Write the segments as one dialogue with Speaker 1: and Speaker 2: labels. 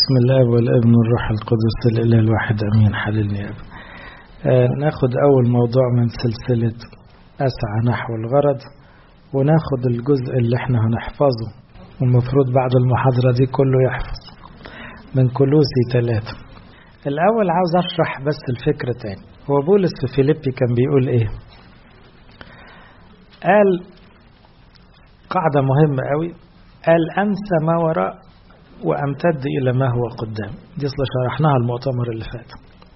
Speaker 1: بسم الله والابن والروح القدس الاله الواحد امين حللني يا آه ناخد اول موضوع من سلسله اسعى نحو الغرض وناخد الجزء اللي احنا هنحفظه والمفروض بعد المحاضره دي كله يحفظ من كلوسي ثلاثة الأول عاوز أشرح بس الفكرة تاني هو بولس في فيليبي كان بيقول إيه قال قاعدة مهمة قوي قال أنسى ما وراء وأمتد إلى ما هو قدام دي أصلا شرحناها المؤتمر اللي فات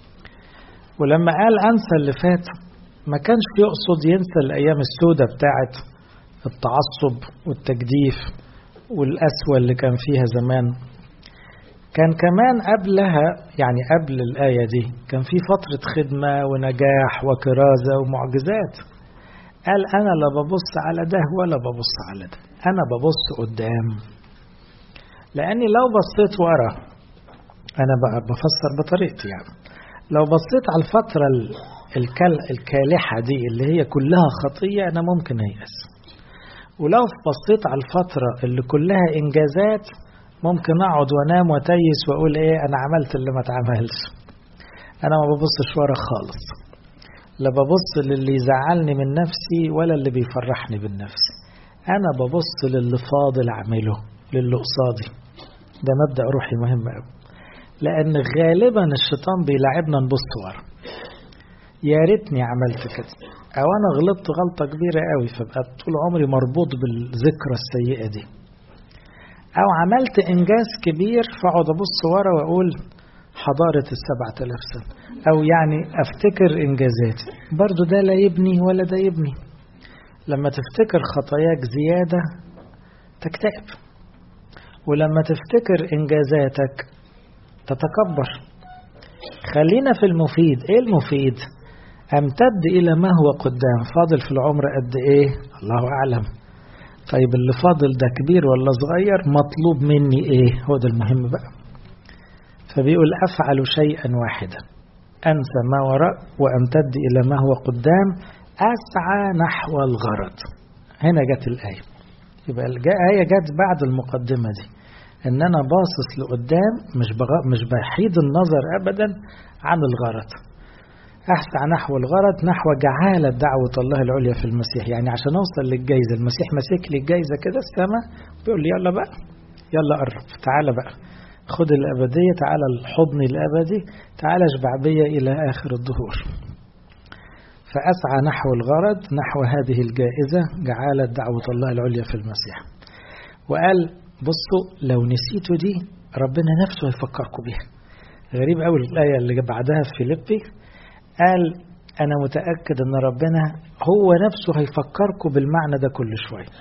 Speaker 1: ولما قال أنسى اللي فات ما كانش يقصد ينسى الأيام السوداء بتاعت التعصب والتجديف والأسوأ اللي كان فيها زمان كان كمان قبلها يعني قبل الآية دي كان في فترة خدمة ونجاح وكرازة ومعجزات قال أنا لا ببص على ده ولا ببص على ده أنا ببص قدام لأني لو بصيت ورا أنا بقى بفسر بطريقتي يعني لو بصيت على الفترة الكل الكالحة دي اللي هي كلها خطية أنا ممكن أيأس ولو بصيت على الفترة اللي كلها إنجازات ممكن أقعد وأنام وأتيس وأقول إيه أنا عملت اللي ما اتعملش أنا ما ببصش ورا خالص لا ببص للي يزعلني من نفسي ولا اللي بيفرحني بالنفس أنا ببص للي فاضل أعمله للي قصادي ده مبدأ روحي مهم قوي لأن غالبا الشيطان بيلعبنا نبص ورا يا ريتني عملت كده أو أنا غلطت غلطة كبيرة قوي فبقى طول عمري مربوط بالذكرى السيئة دي أو عملت إنجاز كبير فأقعد أبص ورا وأقول حضارة السبعة آلاف سنة أو يعني أفتكر إنجازاتي برضو ده لا يبني ولا ده يبني لما تفتكر خطاياك زيادة تكتئب ولما تفتكر إنجازاتك تتكبر خلينا في المفيد إيه المفيد أمتد إلى ما هو قدام فاضل في العمر قد إيه الله أعلم طيب اللي فاضل ده كبير ولا صغير مطلوب مني إيه هو ده المهم بقى فبيقول أفعل شيئا واحدا أنسى ما وراء وأمتد إلى ما هو قدام أسعى نحو الغرض هنا جت الآية يبقى الآية جت بعد المقدمة دي إن أنا باصص لقدام مش بغ... مش بحيد النظر أبدا عن الغرض أسعى نحو الغرض نحو جعالة دعوة الله العليا في المسيح يعني عشان أوصل للجايزة المسيح ماسك لي الجايزة كده السماء بيقول لي يلا بقى يلا قرب تعالى بقى خد الأبدية تعالى الحضن الأبدي تعالى اشبع بيا إلى آخر الظهور فأسعى نحو الغرض نحو هذه الجائزة جعالة دعوة الله العليا في المسيح وقال بصوا لو نسيتوا دي ربنا نفسه هيفكركم بيها غريب قوي الآية اللي بعدها في فيليبي قال أنا متأكد أن ربنا هو نفسه هيفكركم بالمعنى ده كل شوية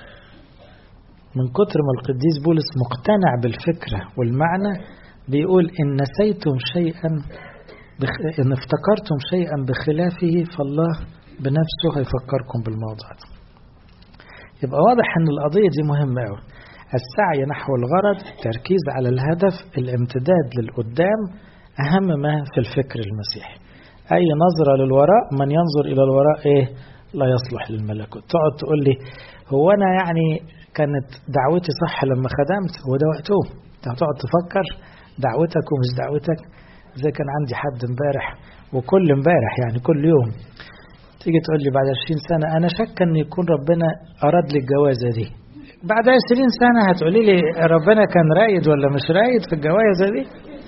Speaker 1: من كتر ما القديس بولس مقتنع بالفكرة والمعنى بيقول إن نسيتم شيئا بخ... إن افتكرتم شيئا بخلافه فالله بنفسه هيفكركم بالموضوع ده يبقى واضح إن القضية دي مهمة أوي السعي نحو الغرض التركيز على الهدف الامتداد للقدام أهم ما في الفكر المسيحي أي نظرة للوراء من ينظر إلى الوراء إيه لا يصلح للملكوت تقعد تقول لي هو أنا يعني كانت دعوتي صح لما خدمت هو ده وقته هتقعد تفكر دعوتك ومش دعوتك زي كان عندي حد امبارح وكل امبارح يعني كل يوم تيجي تقول لي بعد 20 سنة أنا شك أن يكون ربنا أراد لي الجوازة دي بعد 20 سنة هتقولي لي ربنا كان رايد ولا مش رايد في الجوازة دي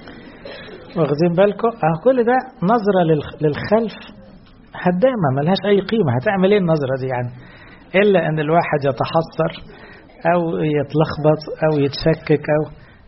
Speaker 1: واخدين بالكم اه كل ده نظرة للخلف هدامة ملهاش أي قيمة هتعمل إيه النظرة دي يعني إلا أن الواحد يتحسر أو يتلخبط أو يتشكك أو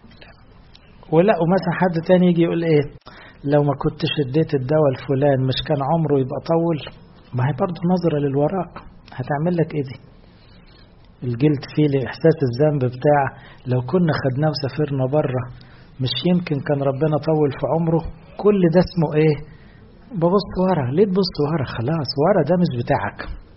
Speaker 1: ولا ومثلا حد تاني يجي يقول إيه لو ما كنتش اديت الدواء الفلان مش كان عمره يبقى طول ما هي برضه نظرة للوراء هتعمل لك إيه دي الجلد فيه لإحساس الذنب بتاع لو كنا خدناه وسافرنا بره مش يمكن كان ربنا طول في عمره كل ده اسمه ايه ببص ورا ليه تبص ورا خلاص ورا ده مش بتاعك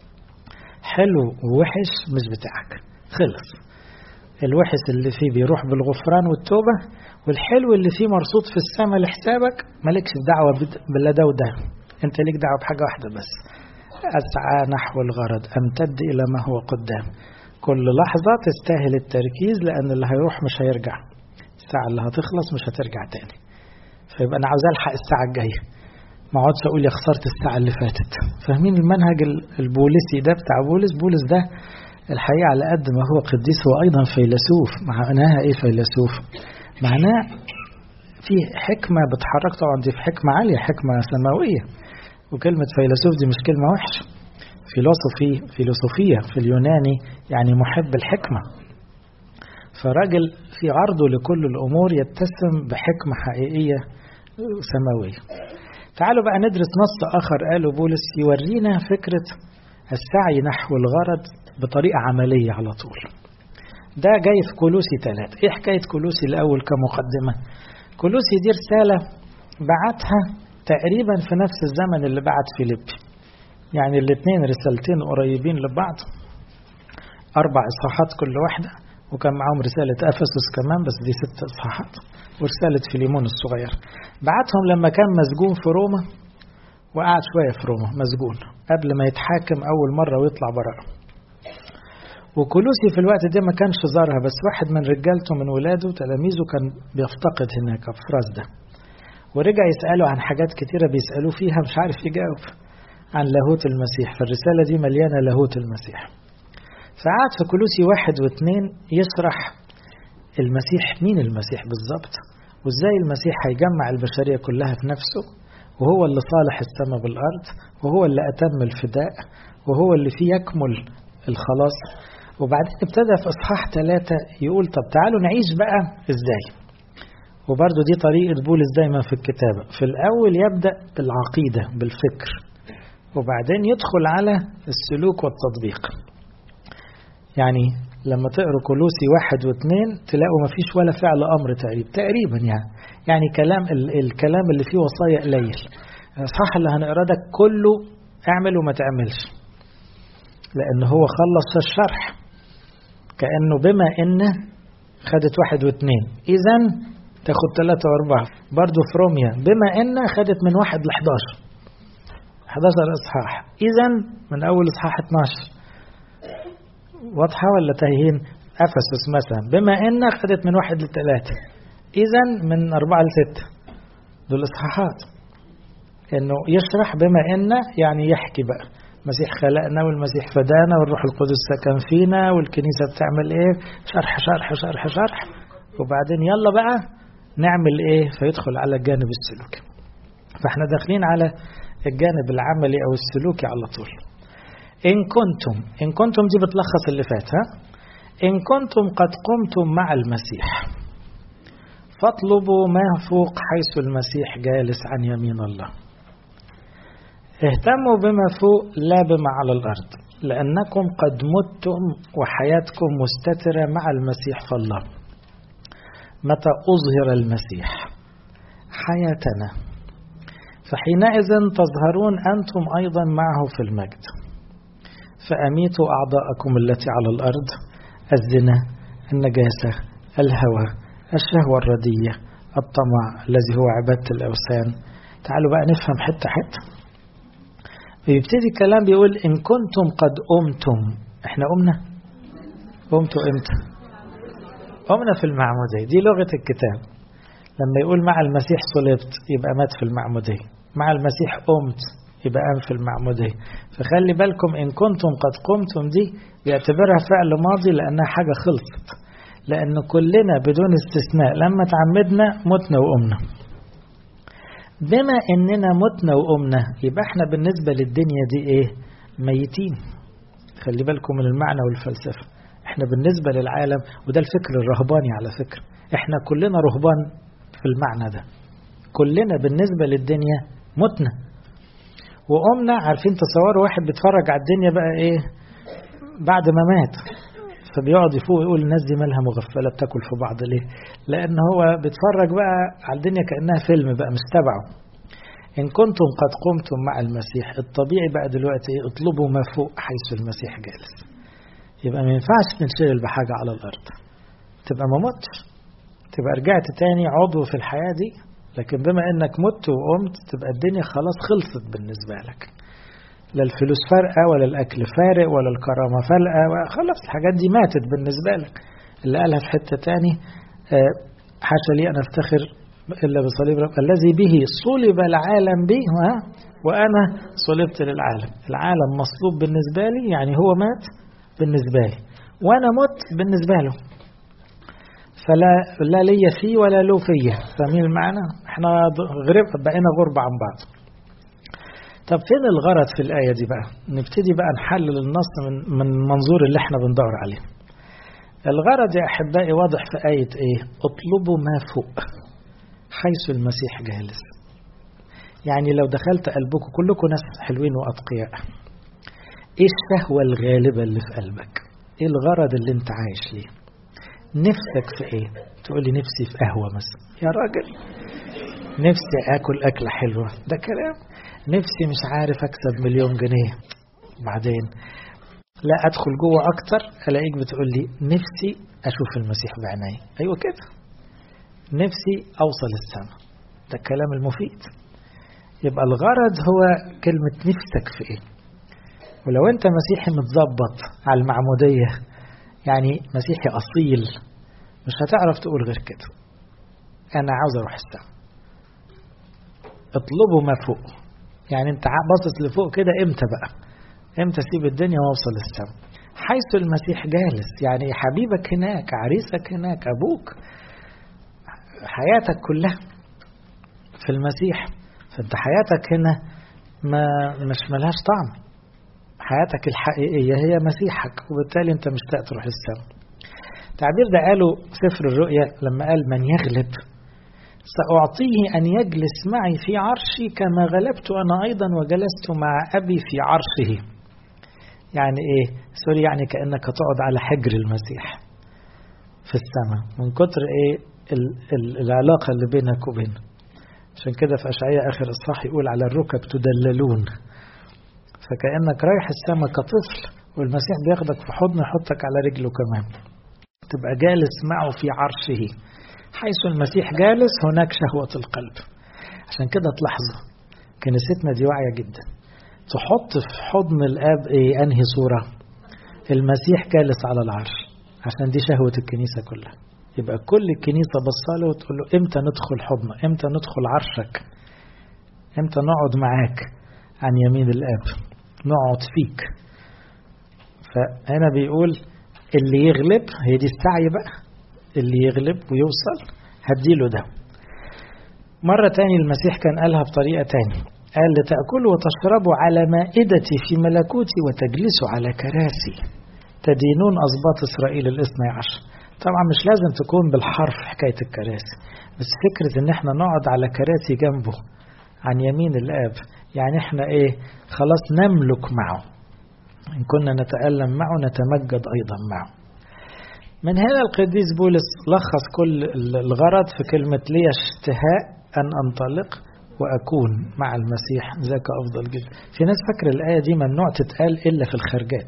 Speaker 1: حلو ووحش مش بتاعك خلص الوحش اللي فيه بيروح بالغفران والتوبة والحلو اللي فيه مرصود في السماء لحسابك مالكش دعوة بالله ده وده انت ليك دعوة بحاجة واحدة بس أسعى نحو الغرض أمتد إلى ما هو قدام كل لحظة تستاهل التركيز لأن اللي هيروح مش هيرجع الساعة اللي هتخلص مش هترجع تاني فيبقى أنا عاوز ألحق الساعة الجاية ما اقعدش أقول يا خسرت الساعة اللي فاتت فاهمين المنهج البوليسي ده بتاع بولس بولس ده الحقيقة على قد ما هو قديس هو أيضا فيلسوف معناها إيه فيلسوف معناه في حكمة بتحرك طبعا دي في حكمة عالية حكمة سماوية وكلمة فيلسوف دي مش كلمة وحشة فيلوسوفي فيلوسوفية في اليوناني يعني محب الحكمة فراجل في عرضه لكل الأمور يتسم بحكمة حقيقية سماوية تعالوا بقى ندرس نص آخر قاله بولس يورينا فكرة السعي نحو الغرض بطريقة عملية على طول ده جاي في كولوسي ثلاثة ايه حكاية كولوسي الأول كمقدمة كولوسي دي رسالة بعتها تقريبا في نفس الزمن اللي بعت فيليبي يعني الاثنين رسالتين قريبين لبعض أربع إصحاحات كل واحدة وكان معاهم رسالة أفسس كمان بس دي ست إصحاحات ورسالة فيليمون الصغير بعتهم لما كان مسجون في روما وقعد شوية في روما مسجون قبل ما يتحاكم أول مرة ويطلع براءة وكولوسي في الوقت ده ما كانش زارها بس واحد من رجالته من ولاده تلاميذه كان بيفتقد هناك في فراس ده ورجع يسأله عن حاجات كتيرة بيسألوه فيها مش عارف يجاوب عن لاهوت المسيح فالرسالة دي مليانة لاهوت المسيح فقعد في كولوسي واحد واثنين يشرح المسيح مين المسيح بالظبط وازاي المسيح هيجمع البشرية كلها في نفسه وهو اللي صالح السماء بالأرض وهو اللي أتم الفداء وهو اللي فيه يكمل الخلاص وبعدين ابتدى في إصحاح ثلاثة يقول طب تعالوا نعيش بقى إزاي وبرضه دي طريقة بولس دايما في الكتابة في الأول يبدأ بالعقيدة بالفكر وبعدين يدخل على السلوك والتطبيق يعني لما تقروا كولوسي واحد واثنين تلاقوا ما فيش ولا فعل أمر تقريبا تقريبا يعني يعني كلام الكلام اللي فيه وصايا قليل الإصحاح اللي هنقراه ده كله اعمل وما تعملش لأن هو خلص في الشرح كأنه بما إن خدت واحد واثنين إذا تاخد ثلاثة وأربعة برضه في روميا بما إن خدت من واحد ل 11 11 إصحاح إذا من أول إصحاح 12 واضحة ولا تايهين أفسس مثلا بما إن خدت من واحد لثلاثة إذا من أربعة لستة دول إصحاحات إنه يشرح بما إن يعني يحكي بقى المسيح خلقنا والمسيح فدانا والروح القدس سكن فينا والكنيسة بتعمل إيه شرح شرح شرح شرح وبعدين يلا بقى نعمل إيه فيدخل على الجانب السلوكي فإحنا داخلين على الجانب العملي أو السلوكي على طول إن كنتم إن كنتم دي بتلخص اللي فات ها إن كنتم قد قمتم مع المسيح فاطلبوا ما فوق حيث المسيح جالس عن يمين الله اهتموا بما فوق لا بما على الأرض لأنكم قد متم وحياتكم مستترة مع المسيح في الله متى أظهر المسيح حياتنا فحينئذ تظهرون أنتم أيضا معه في المجد فأميتوا أعضاءكم التي على الأرض الزنا النجاسة الهوى الشهوة الردية الطمع الذي هو عبادة الأوثان تعالوا بقى نفهم حتة حتة بيبتدي الكلام بيقول إن كنتم قد قمتم احنا قمنا قمتوا امتى قمنا في المعمودية دي لغة الكتاب لما يقول مع المسيح صلبت يبقى مات في المعمودية مع المسيح قمت يبقى قام في المعمودية فخلي بالكم إن كنتم قد قمتم دي بيعتبرها فعل ماضي لأنها حاجة خلصت لأن كلنا بدون استثناء لما تعمدنا متنا وقمنا بما إننا متنا وقمنا يبقى احنا بالنسبة للدنيا دي إيه ميتين خلي بالكم من المعنى والفلسفة احنا بالنسبة للعالم وده الفكر الرهباني على فكرة احنا كلنا رهبان في المعنى ده كلنا بالنسبة للدنيا متنا وقمنا عارفين تصوروا واحد بيتفرج على الدنيا بقى ايه بعد ما مات فبيقعد يفوق يقول الناس دي مالها مغفله بتاكل في بعض ليه؟ لان هو بيتفرج بقى على الدنيا كانها فيلم بقى مش تبعه. ان كنتم قد قمتم مع المسيح الطبيعي بقى دلوقتي ايه؟ اطلبوا ما فوق حيث المسيح جالس. يبقى ما ينفعش ننشغل بحاجه على الارض. تبقى ما متش. تبقى رجعت تاني عضو في الحياه دي لكن بما انك مت وقمت تبقى الدنيا خلاص خلصت بالنسبه لك. لا الفلوس فارقه ولا الاكل فارق ولا الكرامه فارقه خلاص الحاجات دي ماتت بالنسبه لك اللي قالها في حته تاني حاشا لي أن أفتخر إلا بصليب رب الذي به صلب العالم به وأنا صلبت للعالم العالم مصلوب بالنسبة لي يعني هو مات بالنسبة لي وأنا مت بالنسبة له فلا لا لي فيه ولا له فيه فاهمين المعنى احنا غرب بقينا غربة عن بعض طب فين الغرض في الآية دي بقى نبتدي بقى نحلل النص من, من المنظور اللي احنا بندور عليه الغرض يا أحبائي واضح في آية إيه اطلبوا ما فوق حيث المسيح جالس يعني لو دخلت قلبكم كلكم ناس حلوين وأتقياء إيه الشهوة الغالبة اللي في قلبك إيه الغرض اللي أنت عايش ليه نفسك في إيه تقول لي نفسي في قهوة مثلا يا راجل نفسي آكل أكلة حلوة ده كلام نفسي مش عارف أكسب مليون جنيه بعدين لا أدخل جوه أكتر ألاقيك بتقول لي نفسي أشوف المسيح بعيني أيوة كده نفسي أوصل السماء ده الكلام المفيد يبقى الغرض هو كلمة نفسك في إيه ولو أنت مسيحي متظبط على المعمودية يعني مسيحي أصيل مش هتعرف تقول غير كده أنا عاوز أروح السماء اطلبوا ما فوق يعني أنت باصص لفوق كده إمتى بقى إمتى أسيب الدنيا وأوصل السماء حيث المسيح جالس يعني حبيبك هناك عريسك هناك أبوك حياتك كلها في المسيح فانت حياتك هنا ما مش ملهاش طعم حياتك الحقيقية هي مسيحك وبالتالي انت مشتاق تروح السماء التعبير ده قاله سفر الرؤيا لما قال من يغلب سأعطيه أن يجلس معي في عرشي كما غلبت أنا أيضا وجلست مع أبي في عرشه يعني إيه سوري يعني كأنك تقعد على حجر المسيح في السماء من كتر إيه العلاقة اللي بينك وبينه عشان كده في أشعية آخر إصحاح يقول على الركب تدللون فكأنك رايح السماء كطفل والمسيح بياخدك في حضنه يحطك على رجله كمان تبقى جالس معه في عرشه حيث المسيح جالس هناك شهوة القلب عشان كده تلاحظوا كنيستنا دي واعية جدا تحط في حضن الآب إيه أنهي صورة المسيح جالس على العرش عشان دي شهوة الكنيسة كلها يبقى كل الكنيسة بصاله وتقول له امتى ندخل حضنك امتى ندخل عرشك امتى نقعد معاك عن يمين الاب نقعد فيك فهنا بيقول اللي يغلب هي دي السعي بقى اللي يغلب ويوصل هديله ده مرة تاني المسيح كان قالها بطريقة تاني قال لتأكلوا وتشربوا على مائدتي في ملكوتي وتجلسوا على كراسي تدينون أسباط إسرائيل الاثني عشر طبعا مش لازم تكون بالحرف حكاية الكراسي بس فكرة ان احنا نقعد على كراسي جنبه عن يمين الاب يعني احنا ايه خلاص نملك معه ان كنا نتألم معه نتمجد ايضا معه من هنا القديس بولس لخص كل الغرض في كلمة لي اشتهاء ان انطلق واكون مع المسيح ذاك افضل جدا في ناس فاكرة الاية دي ممنوع تتقال الا في الخارجات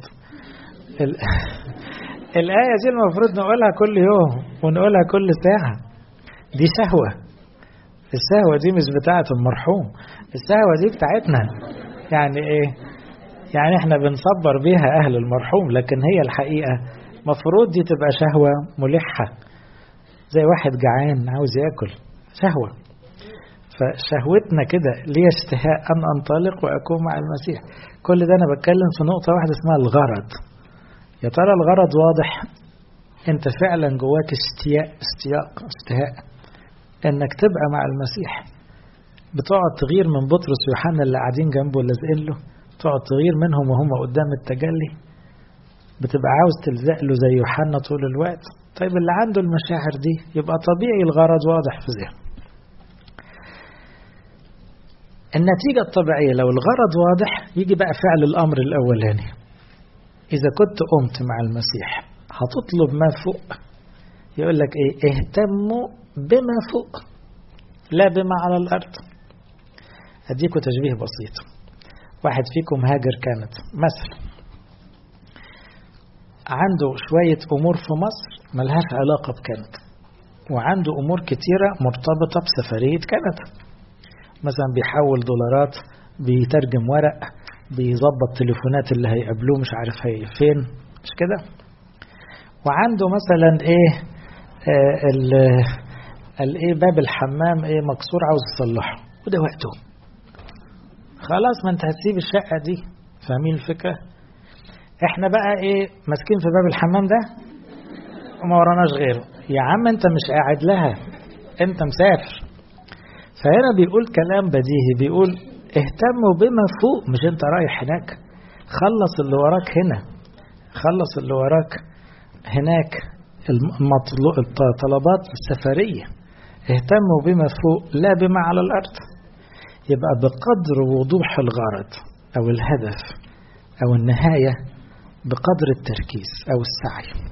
Speaker 1: الآية دي المفروض نقولها كل يوم ونقولها كل ساعة دي شهوة الشهوة دي مش بتاعة المرحوم الشهوة دي بتاعتنا يعني ايه يعني احنا بنصبر بيها اهل المرحوم لكن هي الحقيقة مفروض دي تبقى شهوة ملحة زي واحد جعان عاوز ياكل شهوة فشهوتنا كده ليه اشتهاء ان انطلق واكون مع المسيح كل ده انا بتكلم في نقطة واحدة اسمها الغرض يا ترى الغرض واضح انت فعلا جواك اشتياق اشتياق اشتهاء انك تبقى مع المسيح بتقعد تغير من بطرس ويوحنا اللي قاعدين جنبه لازقين له تقعد تغير منهم وهم قدام التجلي بتبقى عاوز تلزق له زي يوحنا طول الوقت طيب اللي عنده المشاعر دي يبقى طبيعي الغرض واضح في ذهنه النتيجة الطبيعية لو الغرض واضح يجي بقى فعل الأمر الأولاني إذا كنت قمت مع المسيح هتطلب ما فوق يقول لك إيه اهتموا بما فوق لا بما على الأرض أديكم تشبيه بسيط واحد فيكم هاجر كانت مثلا عنده شوية أمور في مصر ملهاش علاقة بكندا وعنده أمور كتيرة مرتبطة بسفرية كندا مثلا بيحول دولارات بيترجم ورق بيظبط تليفونات اللي هيقابلوه مش عارف هي فين مش كده وعنده مثلا ايه آه قال ايه باب الحمام ايه مكسور عاوز تصلحه وده وقته خلاص ما انت هتسيب الشقة دي فاهمين الفكرة احنا بقى ايه ماسكين في باب الحمام ده وما وراناش غيره يا عم انت مش قاعد لها انت مسافر فهنا بيقول كلام بديهي بيقول اهتموا بما فوق مش انت رايح هناك خلص اللي وراك هنا خلص اللي وراك هناك الطلبات السفرية اهتموا بما فوق لا بما على الأرض يبقى بقدر وضوح الغرض أو الهدف أو النهاية بقدر التركيز أو السعي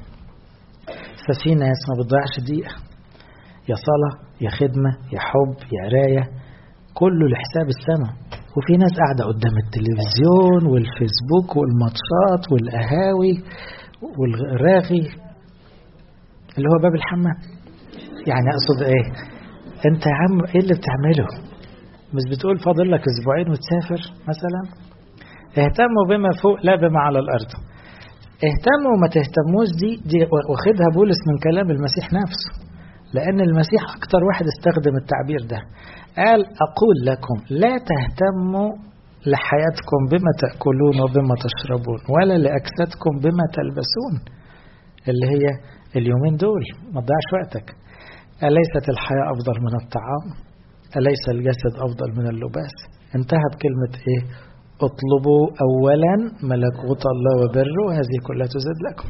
Speaker 1: ففي ناس ما بتضيعش دقيقة يا صلاة يا خدمة يا حب يا قراية كله لحساب السماء وفي ناس قاعدة قدام التلفزيون والفيسبوك والماتشات والقهاوي والراغي اللي هو باب الحمام يعني أقصد إيه أنت يا عم إيه اللي بتعمله مش بتقول فاضل لك أسبوعين وتسافر مثلا اهتموا بما فوق لا بما على الأرض اهتموا وما تهتموش دي دي واخدها بولس من كلام المسيح نفسه لأن المسيح أكتر واحد استخدم التعبير ده قال أقول لكم لا تهتموا لحياتكم بما تأكلون وبما تشربون ولا لأجسادكم بما تلبسون اللي هي اليومين دول ما تضيعش وقتك أليست الحياة أفضل من الطعام أليس الجسد أفضل من اللباس انتهى بكلمة إيه اطلبوا أولا ملكوت الله وبره وهذه كلها تزاد لكم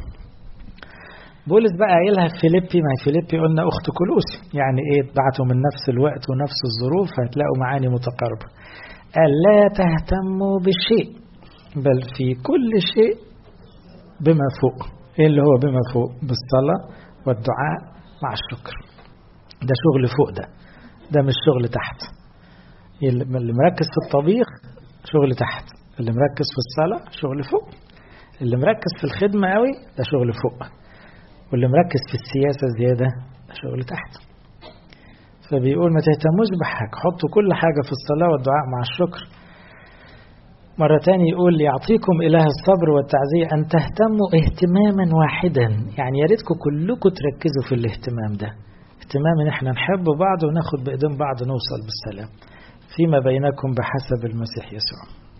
Speaker 1: بولس بقى قايلها في فيليبي ما فيليبي قلنا أخت كلوسي يعني إيه بعتوا من نفس الوقت ونفس الظروف هتلاقوا معاني متقاربة قال لا تهتموا بالشيء بل في كل شيء بما فوق ايه اللي هو بما فوق بالصلاة والدعاء مع الشكر ده شغل فوق ده ده مش شغل تحت اللي مركز في الطبيخ شغل تحت اللي مركز في الصلاة شغل فوق اللي مركز في الخدمة قوي ده شغل فوق واللي مركز في السياسة زيادة ده شغل تحت فبيقول ما تهتموش بحاجة حطوا كل حاجة في الصلاة والدعاء مع الشكر مرة تاني يقول يعطيكم إله الصبر والتعزية أن تهتموا اهتماما واحدا يعني يا ريتكم كلكم تركزوا في الاهتمام ده اهتمام ان احنا نحب بعض وناخد بإيدين بعض نوصل بالسلام فيما بينكم بحسب المسيح يسوع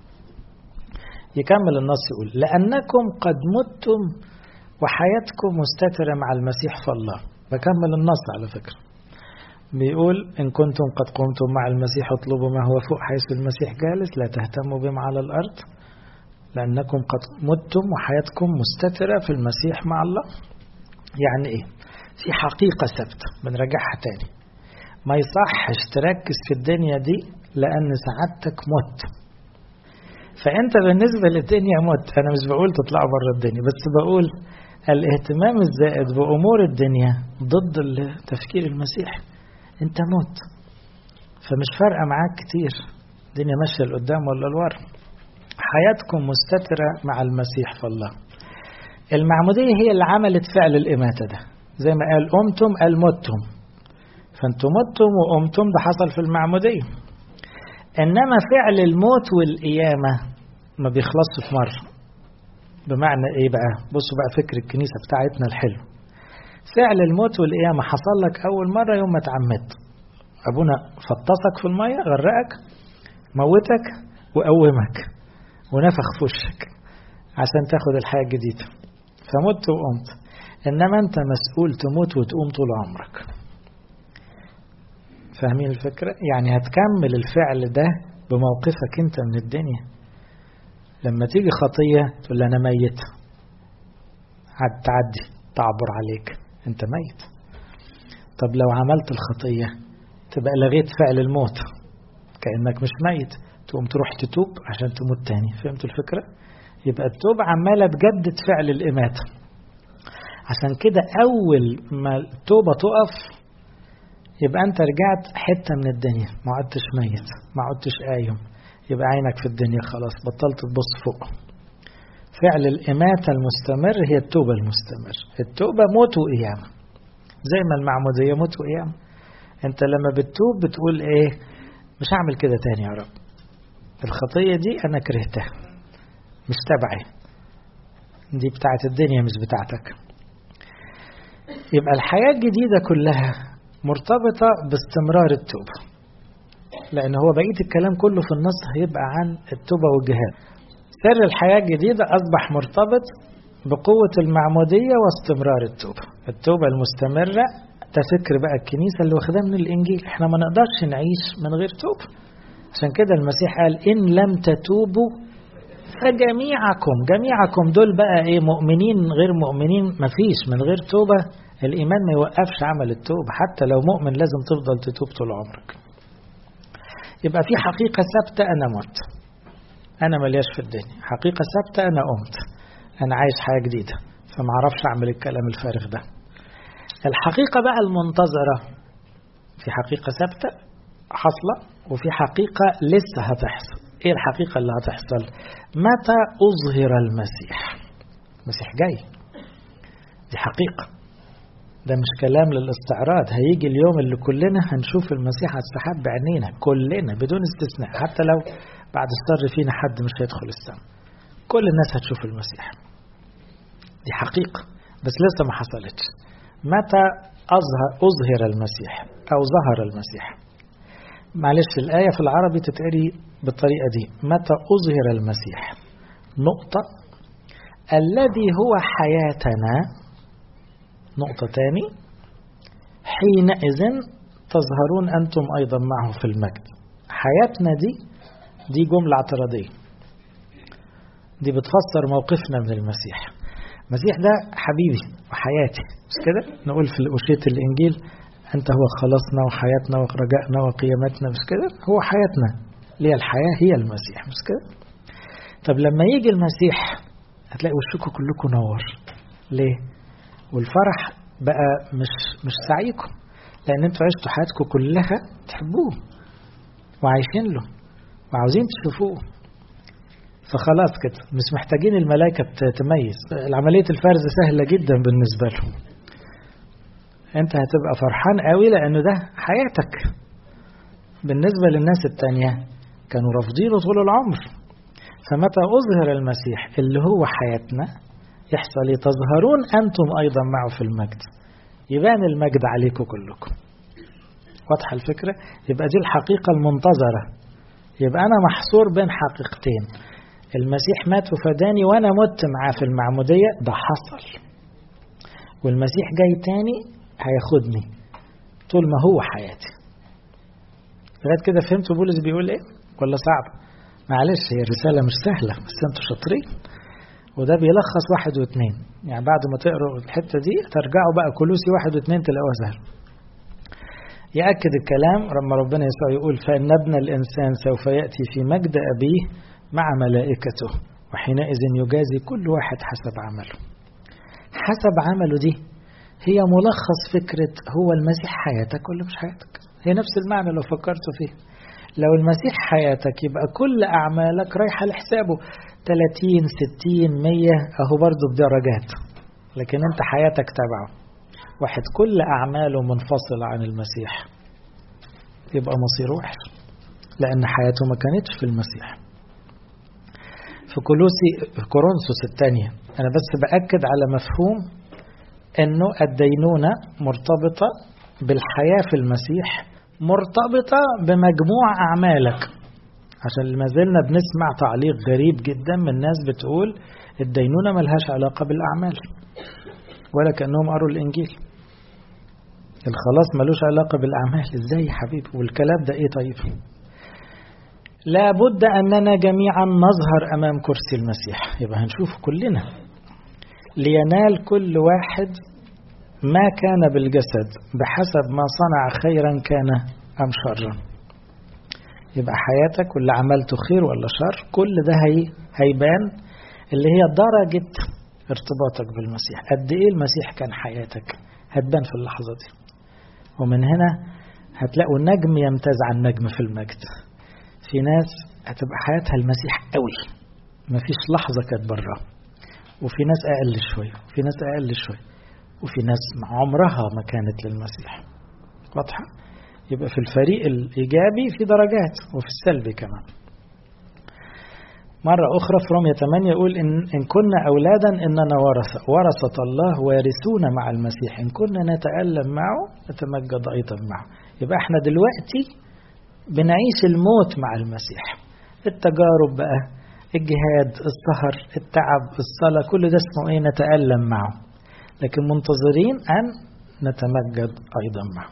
Speaker 1: يكمل النص يقول لأنكم قد متم وحياتكم مستترة مع المسيح فالله بكمل النص على فكرة بيقول إن كنتم قد قمتم مع المسيح اطلبوا ما هو فوق حيث المسيح جالس لا تهتموا بما على الأرض لأنكم قد متم وحياتكم مستترة في المسيح مع الله يعني إيه في حقيقة ثابتة بنرجعها تاني ما يصحش تركز في الدنيا دي لأن سعادتك مت فأنت بالنسبة للدنيا مت أنا مش بقول تطلعوا بره الدنيا بس بقول الاهتمام الزائد بأمور الدنيا ضد تفكير المسيح انت موت فمش فارقة معاك كتير الدنيا ماشية لقدام ولا لورا حياتكم مستترة مع المسيح في الله المعمودية هي اللي عملت فعل الإماتة ده زي ما قال قمتم قال متم فانتم متم وقمتم ده حصل في المعمودية إنما فعل الموت والقيامة ما بيخلصش في مرة بمعنى إيه بقى بصوا بقى فكر الكنيسة بتاعتنا الحلو فعل الموت والقيامة حصل لك أول مرة يوم ما اتعمدت أبونا فطسك في المية غرقك موتك وقومك ونفخ في وشك عشان تاخد الحياة الجديدة فمت وقمت إنما أنت مسؤول تموت وتقوم طول عمرك فاهمين الفكرة؟ يعني هتكمل الفعل ده بموقفك أنت من الدنيا لما تيجي خطية تقول أنا ميت هتعدي تعبر عليك أنت ميت طب لو عملت الخطية تبقى لغيت فعل الموت كأنك مش ميت تقوم تروح تتوب عشان تموت تاني فهمتوا الفكرة؟ يبقى التوب عمالة تجدد فعل الإماتة عشان كده أول ما التوبة تقف يبقى أنت رجعت حتة من الدنيا ما عدتش ميت ما عدتش قايم يبقى عينك في الدنيا خلاص بطلت تبص فوق فعل الإماتة المستمر هي التوبة المستمر التوبة موت وقيامة زي ما المعمودية موت وقيامة أنت لما بتتوب بتقول إيه مش هعمل كده تاني يا رب الخطية دي أنا كرهتها مش تبعي دي بتاعت الدنيا مش بتاعتك يبقى الحياة الجديدة كلها مرتبطة باستمرار التوبة لأن هو بقية الكلام كله في النص هيبقى عن التوبة والجهاد سر الحياة الجديدة أصبح مرتبط بقوة المعمودية واستمرار التوبة التوبة المستمرة ده فكر بقى الكنيسة اللي واخداه من الإنجيل احنا ما نقدرش نعيش من غير توبة عشان كده المسيح قال إن لم تتوبوا فجميعكم جميعكم دول بقى ايه مؤمنين غير مؤمنين مفيش من غير توبة الإيمان ما يوقفش عمل التوبة حتى لو مؤمن لازم تفضل تتوب طول عمرك يبقى في حقيقة ثابتة أنا مت أنا ملياش في الدنيا حقيقة ثابتة أنا قمت أنا عايش حياة جديدة فما اعرفش أعمل الكلام الفارغ ده الحقيقة بقى المنتظرة في حقيقة ثابتة حصلة وفي حقيقة لسه هتحصل ايه الحقيقة اللي هتحصل متى أظهر المسيح المسيح جاي دي حقيقة ده مش كلام للاستعراض هيجي اليوم اللي كلنا هنشوف المسيح على السحاب بعينينا كلنا بدون استثناء حتى لو بعد الشر فينا حد مش هيدخل السماء كل الناس هتشوف المسيح دي حقيقة بس لسه ما حصلتش متى أظهر, أظهر المسيح أو ظهر المسيح معلش الآية في العربي تتقري بالطريقة دي متى أظهر المسيح نقطة الذي هو حياتنا نقطة تاني حينئذ تظهرون أنتم أيضا معه في المجد حياتنا دي دي جملة اعتراضية دي بتفسر موقفنا من المسيح المسيح ده حبيبي وحياتي مش كده نقول في أشية الإنجيل أنت هو خلاصنا وحياتنا ورجائنا وقيامتنا مش كده هو حياتنا ليه الحياة هي المسيح مش كده طب لما يجي المسيح هتلاقي وشكم كلكم نور ليه والفرح بقى مش مش سعيكم لأن انتوا عشتوا حياتكم كلها تحبوه وعايشين له وعاوزين تشوفوه فخلاص كده مش محتاجين الملائكة تميز العملية الفرز سهلة جدا بالنسبة لهم انت هتبقى فرحان قوي لأنه ده حياتك بالنسبة للناس التانية كانوا رافضينه طول العمر فمتى أظهر المسيح اللي هو حياتنا يحصل تظهرون أنتم أيضا معه في المجد يبان المجد عليكم كلكم واضحة الفكرة يبقى دي الحقيقة المنتظرة يبقى أنا محصور بين حقيقتين المسيح مات وفداني وأنا مت معاه في المعمودية ده حصل والمسيح جاي تاني هياخدني طول ما هو حياتي لغاية كده فهمتوا بولس بيقول ايه ولا صعب معلش هي الرسالة مش سهلة بس انتوا شاطرين وده بيلخص واحد واثنين يعني بعد ما تقروا الحتة دي ترجعوا بقى كلوسي واحد واثنين تلاقوها سهل يأكد الكلام لما ربنا يسوع يقول فإن ابن الإنسان سوف يأتي في مجد أبيه مع ملائكته وحينئذ يجازي كل واحد حسب عمله حسب عمله دي هي ملخص فكرة هو المسيح حياتك ولا مش حياتك هي نفس المعنى لو فكرتوا فيه لو المسيح حياتك يبقى كل أعمالك رايحة لحسابه 30 60 100 أهو برضه بدرجات لكن أنت حياتك تبعه واحد كل أعماله منفصلة عن المسيح يبقى مصيره وحش لأن حياته ما كانتش في المسيح في كولوسي كورنثوس الثانية أنا بس بأكد على مفهوم أنه الدينونة مرتبطة بالحياة في المسيح مرتبطة بمجموع أعمالك عشان ما زلنا بنسمع تعليق غريب جدا من ناس بتقول الدينونة ملهاش علاقة بالأعمال ولا كأنهم قروا الإنجيل الخلاص ملوش علاقة بالأعمال إزاي يا حبيبي والكلام ده إيه طيب لابد أننا جميعا نظهر أمام كرسي المسيح يبقى هنشوف كلنا لينال كل واحد ما كان بالجسد بحسب ما صنع خيرا كان أم شرا يبقى حياتك واللي عملته خير ولا شر كل ده هي هيبان اللي هي درجة ارتباطك بالمسيح قد ايه المسيح كان حياتك هتبان في اللحظة دي ومن هنا هتلاقوا نجم يمتاز عن نجم في المجد في ناس هتبقى حياتها المسيح قوي مفيش لحظة كانت بره وفي ناس أقل شوية وفي ناس أقل شوية وفي ناس عمرها ما كانت للمسيح واضحة يبقى في الفريق الإيجابي في درجات وفي السلبي كمان مرة أخرى في رومية 8 يقول إن, إن كنا أولادا إننا ورثة ورثة الله وارثون مع المسيح إن كنا نتألم معه نتمجد أيضا معه يبقى احنا دلوقتي بنعيش الموت مع المسيح التجارب بقى الجهاد السهر التعب الصلاة كل ده اسمه ايه نتألم معه لكن منتظرين أن نتمجد أيضا معه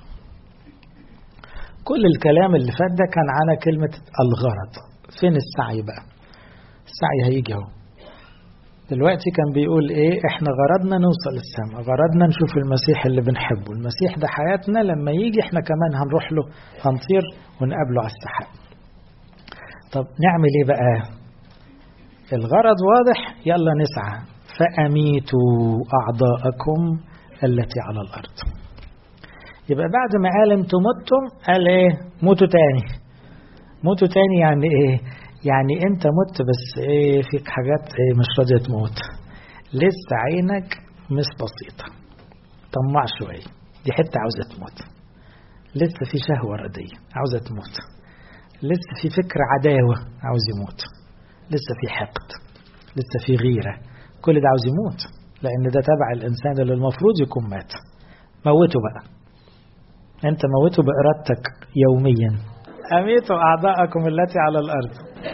Speaker 1: كل الكلام اللي فات ده كان على كلمة الغرض فين السعي بقى السعي هيجي اهو دلوقتي كان بيقول ايه احنا غرضنا نوصل السماء غرضنا نشوف المسيح اللي بنحبه المسيح ده حياتنا لما يجي احنا كمان هنروح له هنطير ونقابله على السحاب طب نعمل ايه بقى الغرض واضح يلا نسعى فأميتوا أعضاءكم التي على الأرض يبقى بعد ما قال انتم متم قال ايه موتوا تاني موتوا تاني يعني ايه يعني انت مت بس ايه فيك حاجات ايه مش راضيه تموت لسه عينك مش بسيطه طماع شويه دي حته عاوزه تموت لسه في شهوه رديه عاوزه تموت لسه في فكر عداوه عاوز يموت لسه في حقد لسه في غيره كل ده عاوز يموت لان ده تبع الانسان اللي المفروض يكون مات موته بقى انت موته بارادتك يوميا اميتوا اعضاءكم التي على الارض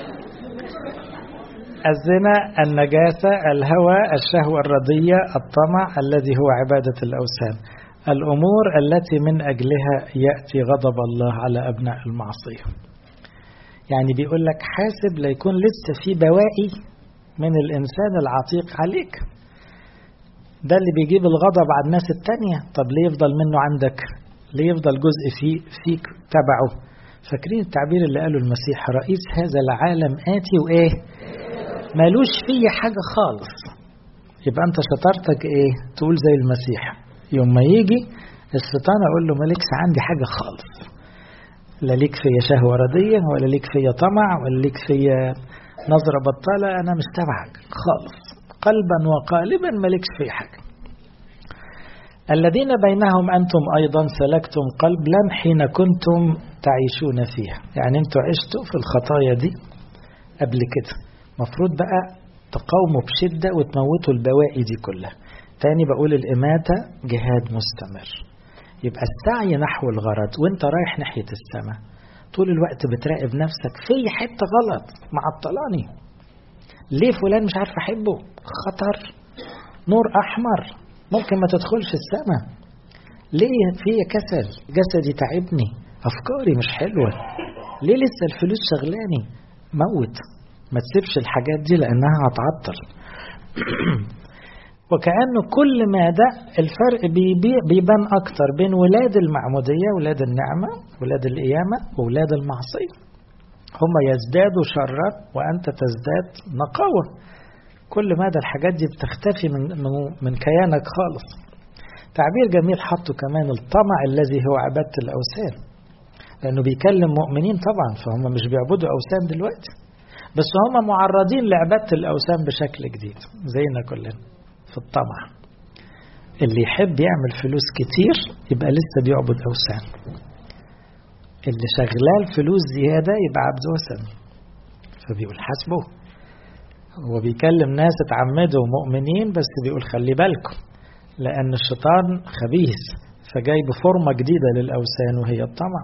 Speaker 1: الزنا النجاسة الهوى الشهوة الرضية الطمع الذي هو عبادة الأوثان الأمور التي من أجلها يأتي غضب الله على أبناء المعصية يعني بيقول لك حاسب ليكون لسه في بواقي من الإنسان العتيق عليك ده اللي بيجيب الغضب على الناس التانية طب ليه يفضل منه عندك ليه يفضل جزء فيه فيك تبعه فاكرين التعبير اللي قاله المسيح رئيس هذا العالم آتي وإيه مالوش فيه حاجة خالص يبقى أنت شطارتك إيه تقول زي المسيح يوم ما يجي الشيطان أقول له مالكش عندي حاجة خالص لا ليك فيا شهوة ردية ولا ليك فيا طمع ولا ليك فيا نظرة بطالة أنا مش تبعك خالص قلبا وقالبا مالكش في حاجة الذين بينهم أنتم أيضا سلكتم قلبا حين كنتم تعيشون فيها يعني أنتم عشتوا في الخطايا دي قبل كده مفروض بقى تقاوموا بشدة وتموتوا البواقي دي كلها تاني بقول الإماتة جهاد مستمر يبقى السعي نحو الغرض وانت رايح ناحية السماء طول الوقت بتراقب نفسك في حتة غلط معطلاني ليه فلان مش عارف احبه خطر نور احمر ممكن ما تدخلش السماء ليه في كسل جسدي تعبني افكاري مش حلوه ليه لسه الفلوس شغلاني موت ما تسيبش الحاجات دي لانها هتعطل وكأنه كل ما ده الفرق بيبان أكتر بين ولاد المعمودية ولاد النعمة ولاد القيامة وولاد المعصية هم يزدادوا شرا وأنت تزداد نقاوة كل مدى الحاجات دي بتختفي من, من كيانك خالص تعبير جميل حطه كمان الطمع الذي هو عبادة الأوثان لأنه بيكلم مؤمنين طبعا فهم مش بيعبدوا أوثان دلوقتي بس هم معرضين لعبادة الأوثان بشكل جديد زينا كلنا في الطمع اللي يحب يعمل فلوس كتير يبقى لسه بيعبد أوثان اللي شغلال فلوس زيادة يبقى عبد وثن فبيقول حاسبه هو بيكلم ناس اتعمدوا مؤمنين بس بيقول خلي بالكم لأن الشيطان خبيث فجاي بفورمة جديدة للأوثان وهي الطمع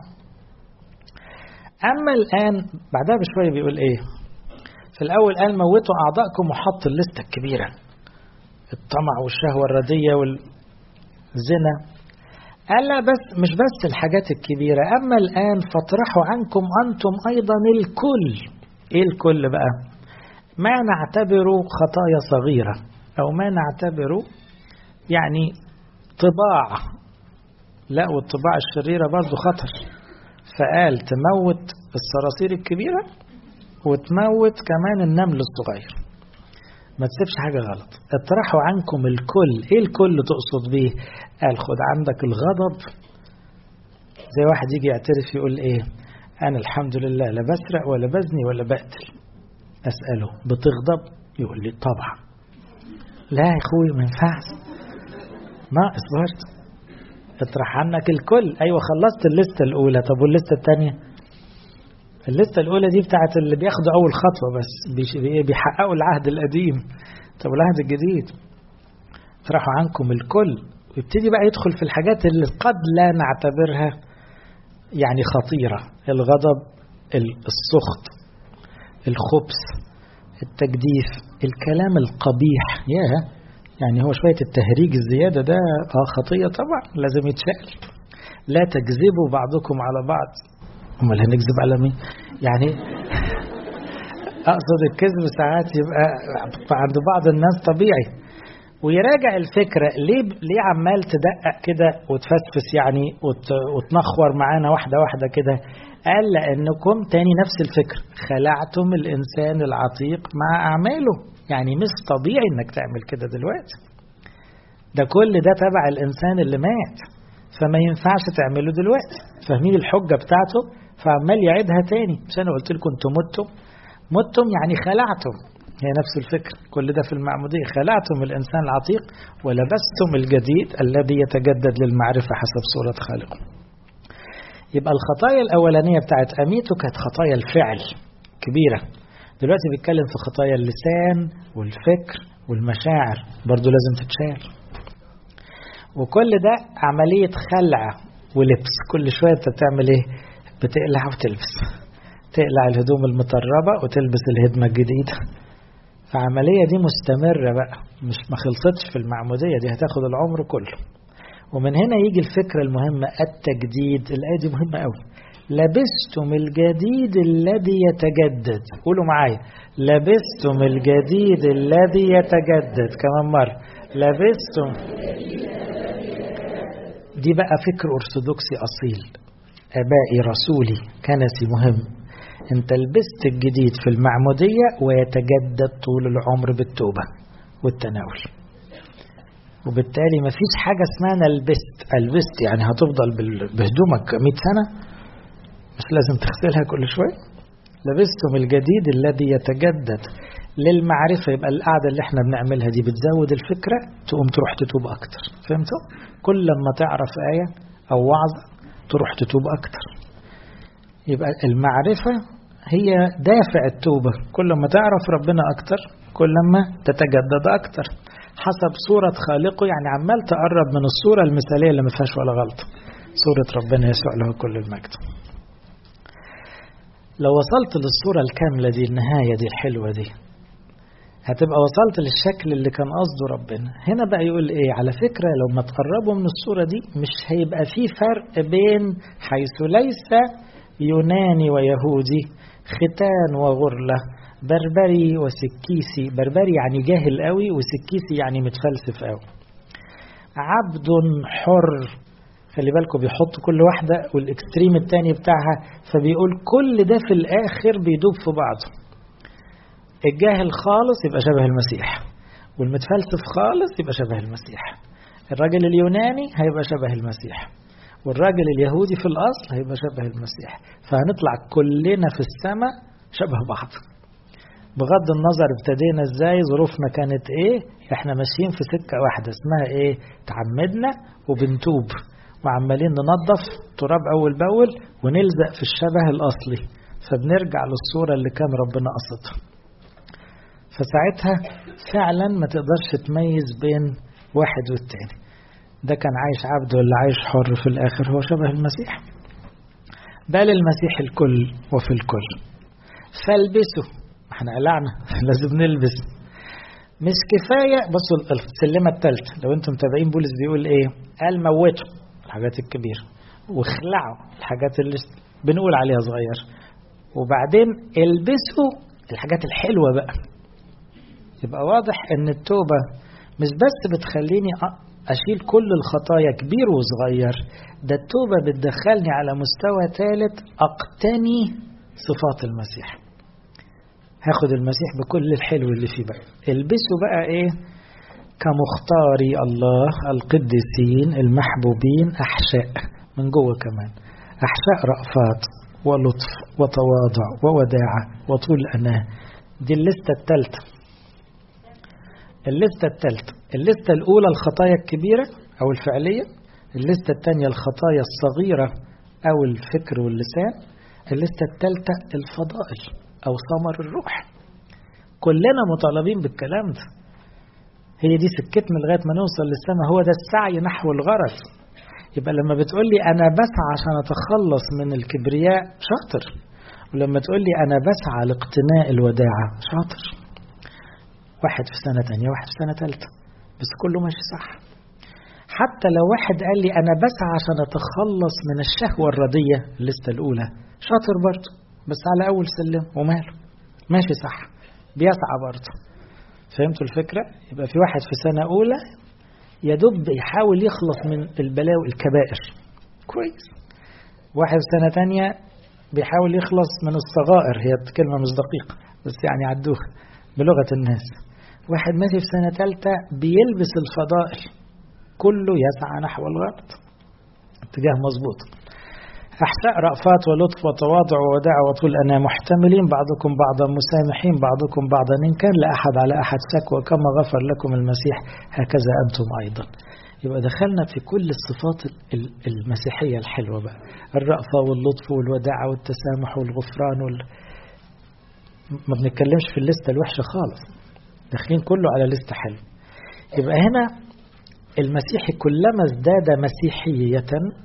Speaker 1: أما الآن بعدها بشوية بيقول إيه في الأول قال موتوا أعضائكم وحط الليستة الكبيرة الطمع والشهوة الردية والزنا قال لا بس مش بس الحاجات الكبيرة أما الآن فاطرحوا عنكم أنتم أيضا الكل إيه الكل بقى ما نعتبره خطايا صغيرة أو ما نعتبره يعني طباع لا والطباع الشريرة برضو خطر فقال تموت الصراصير الكبيرة وتموت كمان النمل الصغير ما تسيبش حاجة غلط اطرحوا عنكم الكل ايه الكل تقصد بيه قال خد عندك الغضب زي واحد يجي يعترف يقول ايه انا الحمد لله لا بسرق ولا بزني ولا بقتل اسأله بتغضب يقول لي طبعا لا يا اخوي ما ينفعش ناقص برضه اطرح عنك الكل ايوه خلصت الليسته الاولى طب والليسته الثانيه الليستة الأولى دي بتاعت اللي بياخدوا أول خطوة بس بيحققوا العهد القديم طب العهد الجديد اطرحوا عنكم الكل ويبتدي بقى يدخل في الحاجات اللي قد لا نعتبرها يعني خطيرة الغضب السخط الخبث التجديف الكلام القبيح ياه يعني هو شوية التهريج الزيادة ده اه خطية طبعا لازم يتشال لا تكذبوا بعضكم على بعض امال هنكذب على مين يعني اقصد الكذب ساعات يبقى عند بعض الناس طبيعي ويراجع الفكرة ليه ليه عمال تدقق كده وتفسفس يعني وت وتنخور معانا واحدة واحدة كده قال لأنكم تاني نفس الفكر خلعتم الإنسان العتيق مع أعماله يعني مش طبيعي إنك تعمل كده دلوقتي ده كل ده تبع الإنسان اللي مات فما ينفعش تعمله دلوقتي فاهمين الحجة بتاعته فعمال يعيدها تاني مش أنا قلت لكم أنتم متم متم يعني خلعتم هي نفس الفكر كل ده في المعمودية خلعتم الإنسان العتيق ولبستم الجديد الذي يتجدد للمعرفة حسب صورة خالقه يبقى الخطايا الأولانية بتاعت أميته كانت خطايا الفعل كبيرة دلوقتي بيتكلم في خطايا اللسان والفكر والمشاعر برضو لازم تتشال وكل ده عملية خلع ولبس كل شوية انت بتعمل ايه بتقلع وتلبس تقلع الهدوم المطربة وتلبس الهدمة الجديدة فعملية دي مستمرة بقى مش ما خلصتش في المعمودية دي هتاخد العمر كله ومن هنا يجي الفكرة المهمة التجديد الآية دي مهمة قوي لبستم الجديد الذي يتجدد قولوا معايا لبستم الجديد الذي يتجدد كمان مرة لبستم دي بقى فكر أرثوذكسي أصيل أبائي رسولي كنسي مهم أنت لبست الجديد في المعمودية ويتجدد طول العمر بالتوبة والتناول وبالتالي ما فيش حاجة اسمها أنا لبست لبست يعني هتفضل بهدومك 100 سنة مش لازم تغسلها كل شوية لبستم الجديد الذي يتجدد للمعرفة يبقى القعدة اللي احنا بنعملها دي بتزود الفكرة تقوم تروح تتوب أكتر فهمتوا؟ كل لما تعرف آية أو وعظة تروح تتوب أكتر يبقى المعرفة هي دافع التوبة كل ما تعرف ربنا أكتر كل ما تتجدد أكتر حسب صورة خالقه يعني عمال تقرب من الصورة المثالية اللي ما فيهاش ولا غلطة صورة ربنا يسوع له كل المجد لو وصلت للصورة الكاملة دي النهاية دي الحلوة دي هتبقى وصلت للشكل اللي كان قصده ربنا هنا بقى يقول ايه على فكرة لو ما تقربوا من الصورة دي مش هيبقى في فرق بين حيث ليس يوناني ويهودي ختان وغرلة بربري وسكيسي بربري يعني جاهل قوي وسكيسي يعني متفلسف قوي عبد حر خلي بالكم بيحط كل واحدة والاكستريم التاني بتاعها فبيقول كل ده في الآخر بيدوب في بعضه الجاهل خالص يبقى شبه المسيح والمتفلسف خالص يبقى شبه المسيح الراجل اليوناني هيبقى شبه المسيح والراجل اليهودي في الأصل هيبقى شبه المسيح فهنطلع كلنا في السماء شبه بعض بغض النظر ابتدينا ازاي ظروفنا كانت ايه احنا ماشيين في سكة واحدة اسمها ايه تعمدنا وبنتوب وعمالين ننظف تراب اول باول ونلزق في الشبه الاصلي فبنرجع للصورة اللي كان ربنا قصدها فساعتها فعلا ما تقدرش تميز بين واحد والتاني ده كان عايش عبد ولا عايش حر في الآخر هو شبه المسيح بل المسيح الكل وفي الكل فالبسوا احنا قلعنا لازم نلبس مش كفاية بصوا السلمة الثالثة لو انتم متابعين بولس بيقول ايه قال موتوا الحاجات الكبيرة واخلعوا الحاجات اللي بنقول عليها صغير وبعدين البسوا الحاجات الحلوة بقى يبقى واضح ان التوبة مش بس بتخليني اشيل كل الخطايا كبير وصغير ده التوبة بتدخلني على مستوى ثالث اقتني صفات المسيح هاخد المسيح بكل الحلو اللي فيه بقى البسوا بقى ايه كمختاري الله القديسين المحبوبين احشاء من جوه كمان احشاء رأفات ولطف وتواضع ووداعة وطول أناه دي الليستة الثالثة الليستة الثالثة الليستة الأولى الخطايا الكبيرة أو الفعلية الليستة الثانية الخطايا الصغيرة أو الفكر واللسان الليستة الثالثة الفضائل أو ثمر الروح كلنا مطالبين بالكلام ده هي دي سكتنا لغاية ما نوصل للسماء هو ده السعي نحو الغرض يبقى لما بتقول لي أنا بسعى عشان أتخلص من الكبرياء شاطر ولما تقول لي أنا بسعى لاقتناء الوداعة شاطر واحد في سنة تانية واحد في سنة تالتة بس كله ماشي صح حتى لو واحد قال لي أنا بسعى عشان أتخلص من الشهوة الردية الليستة الأولى شاطر برضه بس على أول سلم وماله ماشي صح بيسعى برضه فهمتوا الفكرة؟ يبقى في واحد في سنة أولى يدب يحاول يخلص من البلاوي الكبائر كويس واحد في سنة تانية بيحاول يخلص من الصغائر هي كلمة مش دقيقة بس يعني عدوها بلغة الناس واحد ماشي في سنة تالتة بيلبس الفضائل كله يسعى نحو الغرض اتجاه مظبوط أحساء رأفات ولطف وتواضع ووداع وطول أنا محتملين بعضكم بعضا مسامحين بعضكم بعضا إن كان لأحد على أحد شكوى كما غفر لكم المسيح هكذا أنتم أيضا يبقى دخلنا في كل الصفات المسيحية الحلوة بقى الرأفة واللطف والوداع والتسامح والغفران وال... ما بنتكلمش في الليستة الوحشة خالص داخلين كله على لستة حلوة يبقى هنا المسيحي كلما ازداد مسيحية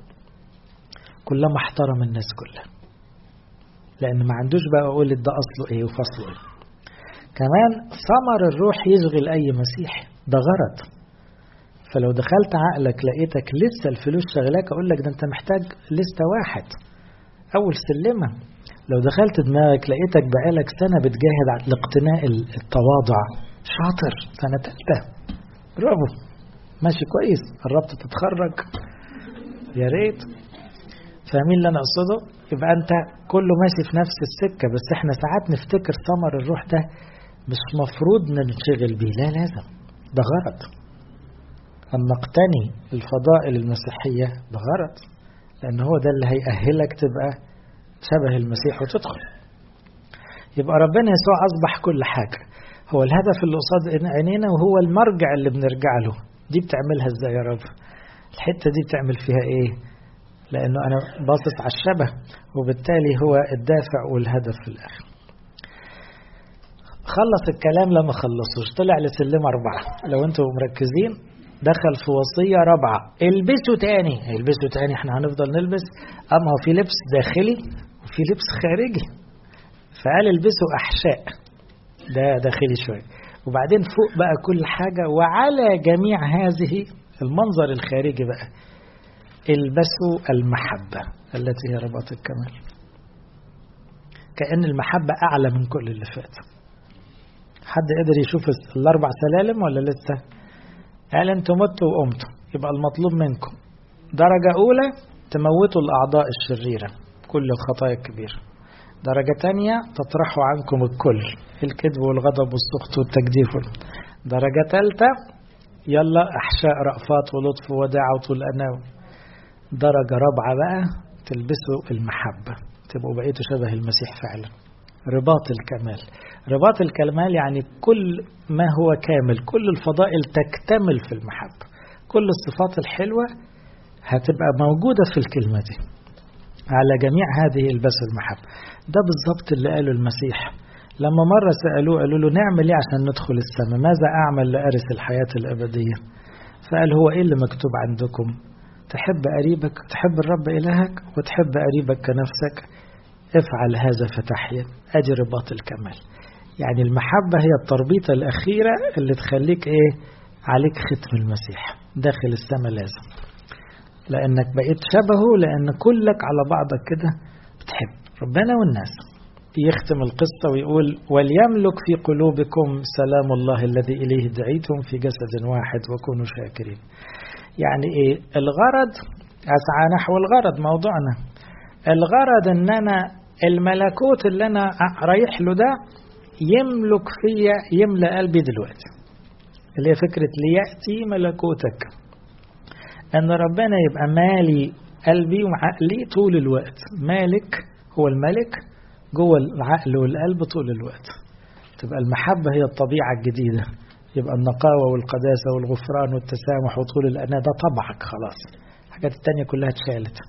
Speaker 1: كلما احترم الناس كلها لأن ما عندوش بقى أقول ده أصله إيه وفصله إيه كمان ثمر الروح يشغل أي مسيحي ده غرض فلو دخلت عقلك لقيتك لسه الفلوس شغلاك أقول لك ده أنت محتاج لستة واحد أول سلمة لو دخلت دماغك لقيتك بقالك سنة بتجاهد لاقتناء التواضع شاطر سنة تالتة برافو ماشي كويس قربت تتخرج يا ريت فاهمين اللي انا اقصده يبقى انت كله ماشي في نفس السكه بس احنا ساعات نفتكر ثمر الروح ده مش مفروض ننشغل بيه لا لازم ده غرض ان نقتني الفضائل المسيحيه ده غرض لان هو ده اللي هيأهلك تبقى شبه المسيح وتدخل يبقى ربنا يسوع اصبح كل حاجه هو الهدف اللي قصاد عينينا وهو المرجع اللي بنرجع له دي بتعملها ازاي يا رب الحته دي بتعمل فيها ايه لأنه أنا باصص على الشبه وبالتالي هو الدافع والهدف في الآخر خلص الكلام لما خلصوش طلع لسلم أربعة لو أنتم مركزين دخل في وصية رابعة البسوا تاني البسوا تاني احنا هنفضل نلبس أما هو في لبس داخلي وفي لبس خارجي فقال البسوا أحشاء ده داخلي شوية وبعدين فوق بقى كل حاجة وعلى جميع هذه المنظر الخارجي بقى البسوا المحبة التي هي رباط الكمال كأن المحبة أعلى من كل اللي فات حد قدر يشوف الأربع سلالم ولا لسه قال انتوا متوا وقمتوا يبقى المطلوب منكم درجة أولى تموتوا الأعضاء الشريرة كل الخطايا الكبيرة درجة تانية تطرحوا عنكم الكل الكذب والغضب والسخط والتجديف درجة ثالثة يلا أحشاء رأفات ولطف وداعة وطول أناوي درجة رابعة بقى تلبسوا المحبة تبقوا بقيتوا شبه المسيح فعلا رباط الكمال رباط الكمال يعني كل ما هو كامل كل الفضائل تكتمل في المحبة كل الصفات الحلوة هتبقى موجودة في الكلمة دي على جميع هذه البسوا المحبة ده بالظبط اللي قاله المسيح لما مرة سألوه قالوا له نعمل ايه عشان ندخل السماء ماذا أعمل لأرث الحياة الأبدية فقال هو ايه اللي مكتوب عندكم تحب قريبك تحب الرب إلهك وتحب قريبك كنفسك افعل هذا فتحيا ادي رباط الكمال يعني المحبة هي التربيطة الأخيرة اللي تخليك ايه عليك ختم المسيح داخل السماء لازم لأنك بقيت شبهه لأن كلك على بعضك كده بتحب ربنا والناس يختم القصة ويقول وليملك في قلوبكم سلام الله الذي إليه دعيتم في جسد واحد وكونوا شاكرين يعني ايه الغرض اسعى نحو الغرض موضوعنا الغرض ان انا الملكوت اللي انا رايح له ده يملك فيا يملى قلبي دلوقتي اللي هي فكرة ليأتي ملكوتك ان ربنا يبقى مالي قلبي وعقلي طول الوقت مالك هو الملك جوه العقل والقلب طول الوقت تبقى المحبة هي الطبيعة الجديدة يبقى النقاوة والقداسة والغفران والتسامح وطول الأناة ده طبعك خلاص الحاجات التانية كلها اتشالت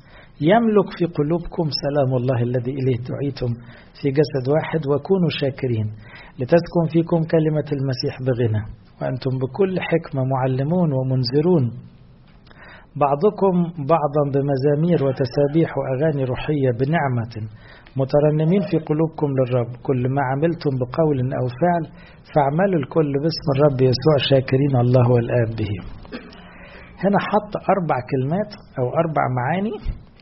Speaker 1: يملك في قلوبكم سلام الله الذي إليه دعيتم في جسد واحد وكونوا شاكرين لتسكن فيكم كلمة المسيح بغنى وأنتم بكل حكمة معلمون ومنذرون بعضكم بعضا بمزامير وتسابيح وأغاني روحية بنعمة مترنمين في قلوبكم للرب كل ما عملتم بقول أو فعل فاعملوا الكل باسم الرب يسوع شاكرين الله والآب به هنا حط أربع كلمات أو أربع معاني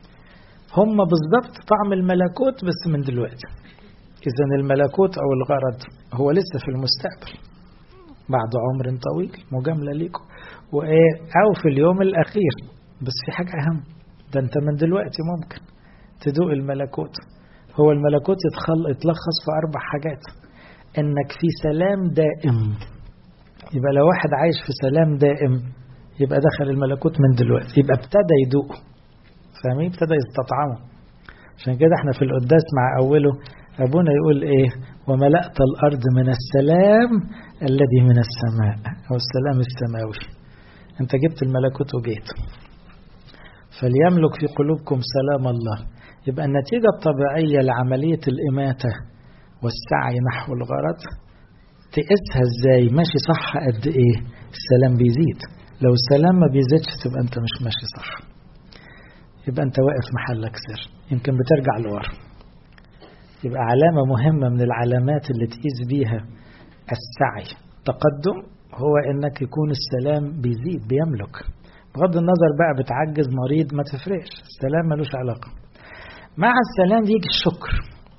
Speaker 1: هم بالضبط طعم الملكوت بس من دلوقتي إذا الملكوت أو الغرض هو لسه في المستقبل بعد عمر طويل مجاملة ليكم وإيه أو في اليوم الأخير بس في حاجة أهم ده أنت من دلوقتي ممكن تدوق الملكوت هو الملكوت يتخل يتلخص في أربع حاجات إنك في سلام دائم يبقى لو واحد عايش في سلام دائم يبقى دخل الملكوت من دلوقتي يبقى ابتدى يدوقه فاهمين ابتدى يستطعمه عشان كده احنا في القداس مع أوله أبونا يقول إيه وملأت الأرض من السلام الذي من السماء أو السلام السماوي أنت جبت الملكوت وجيت فليملك في قلوبكم سلام الله يبقى النتيجة الطبيعية لعملية الإماتة والسعي نحو الغرض تقيسها ازاي ماشي صح قد ايه السلام بيزيد لو السلام ما بيزيدش تبقى انت مش ماشي صح يبقى انت واقف محلك سر يمكن بترجع لورا يبقى علامة مهمة من العلامات اللي تقيس بيها السعي تقدم هو انك يكون السلام بيزيد بيملك بغض النظر بقى بتعجز مريض ما تفرقش السلام ملوش علاقة مع السلام يجي الشكر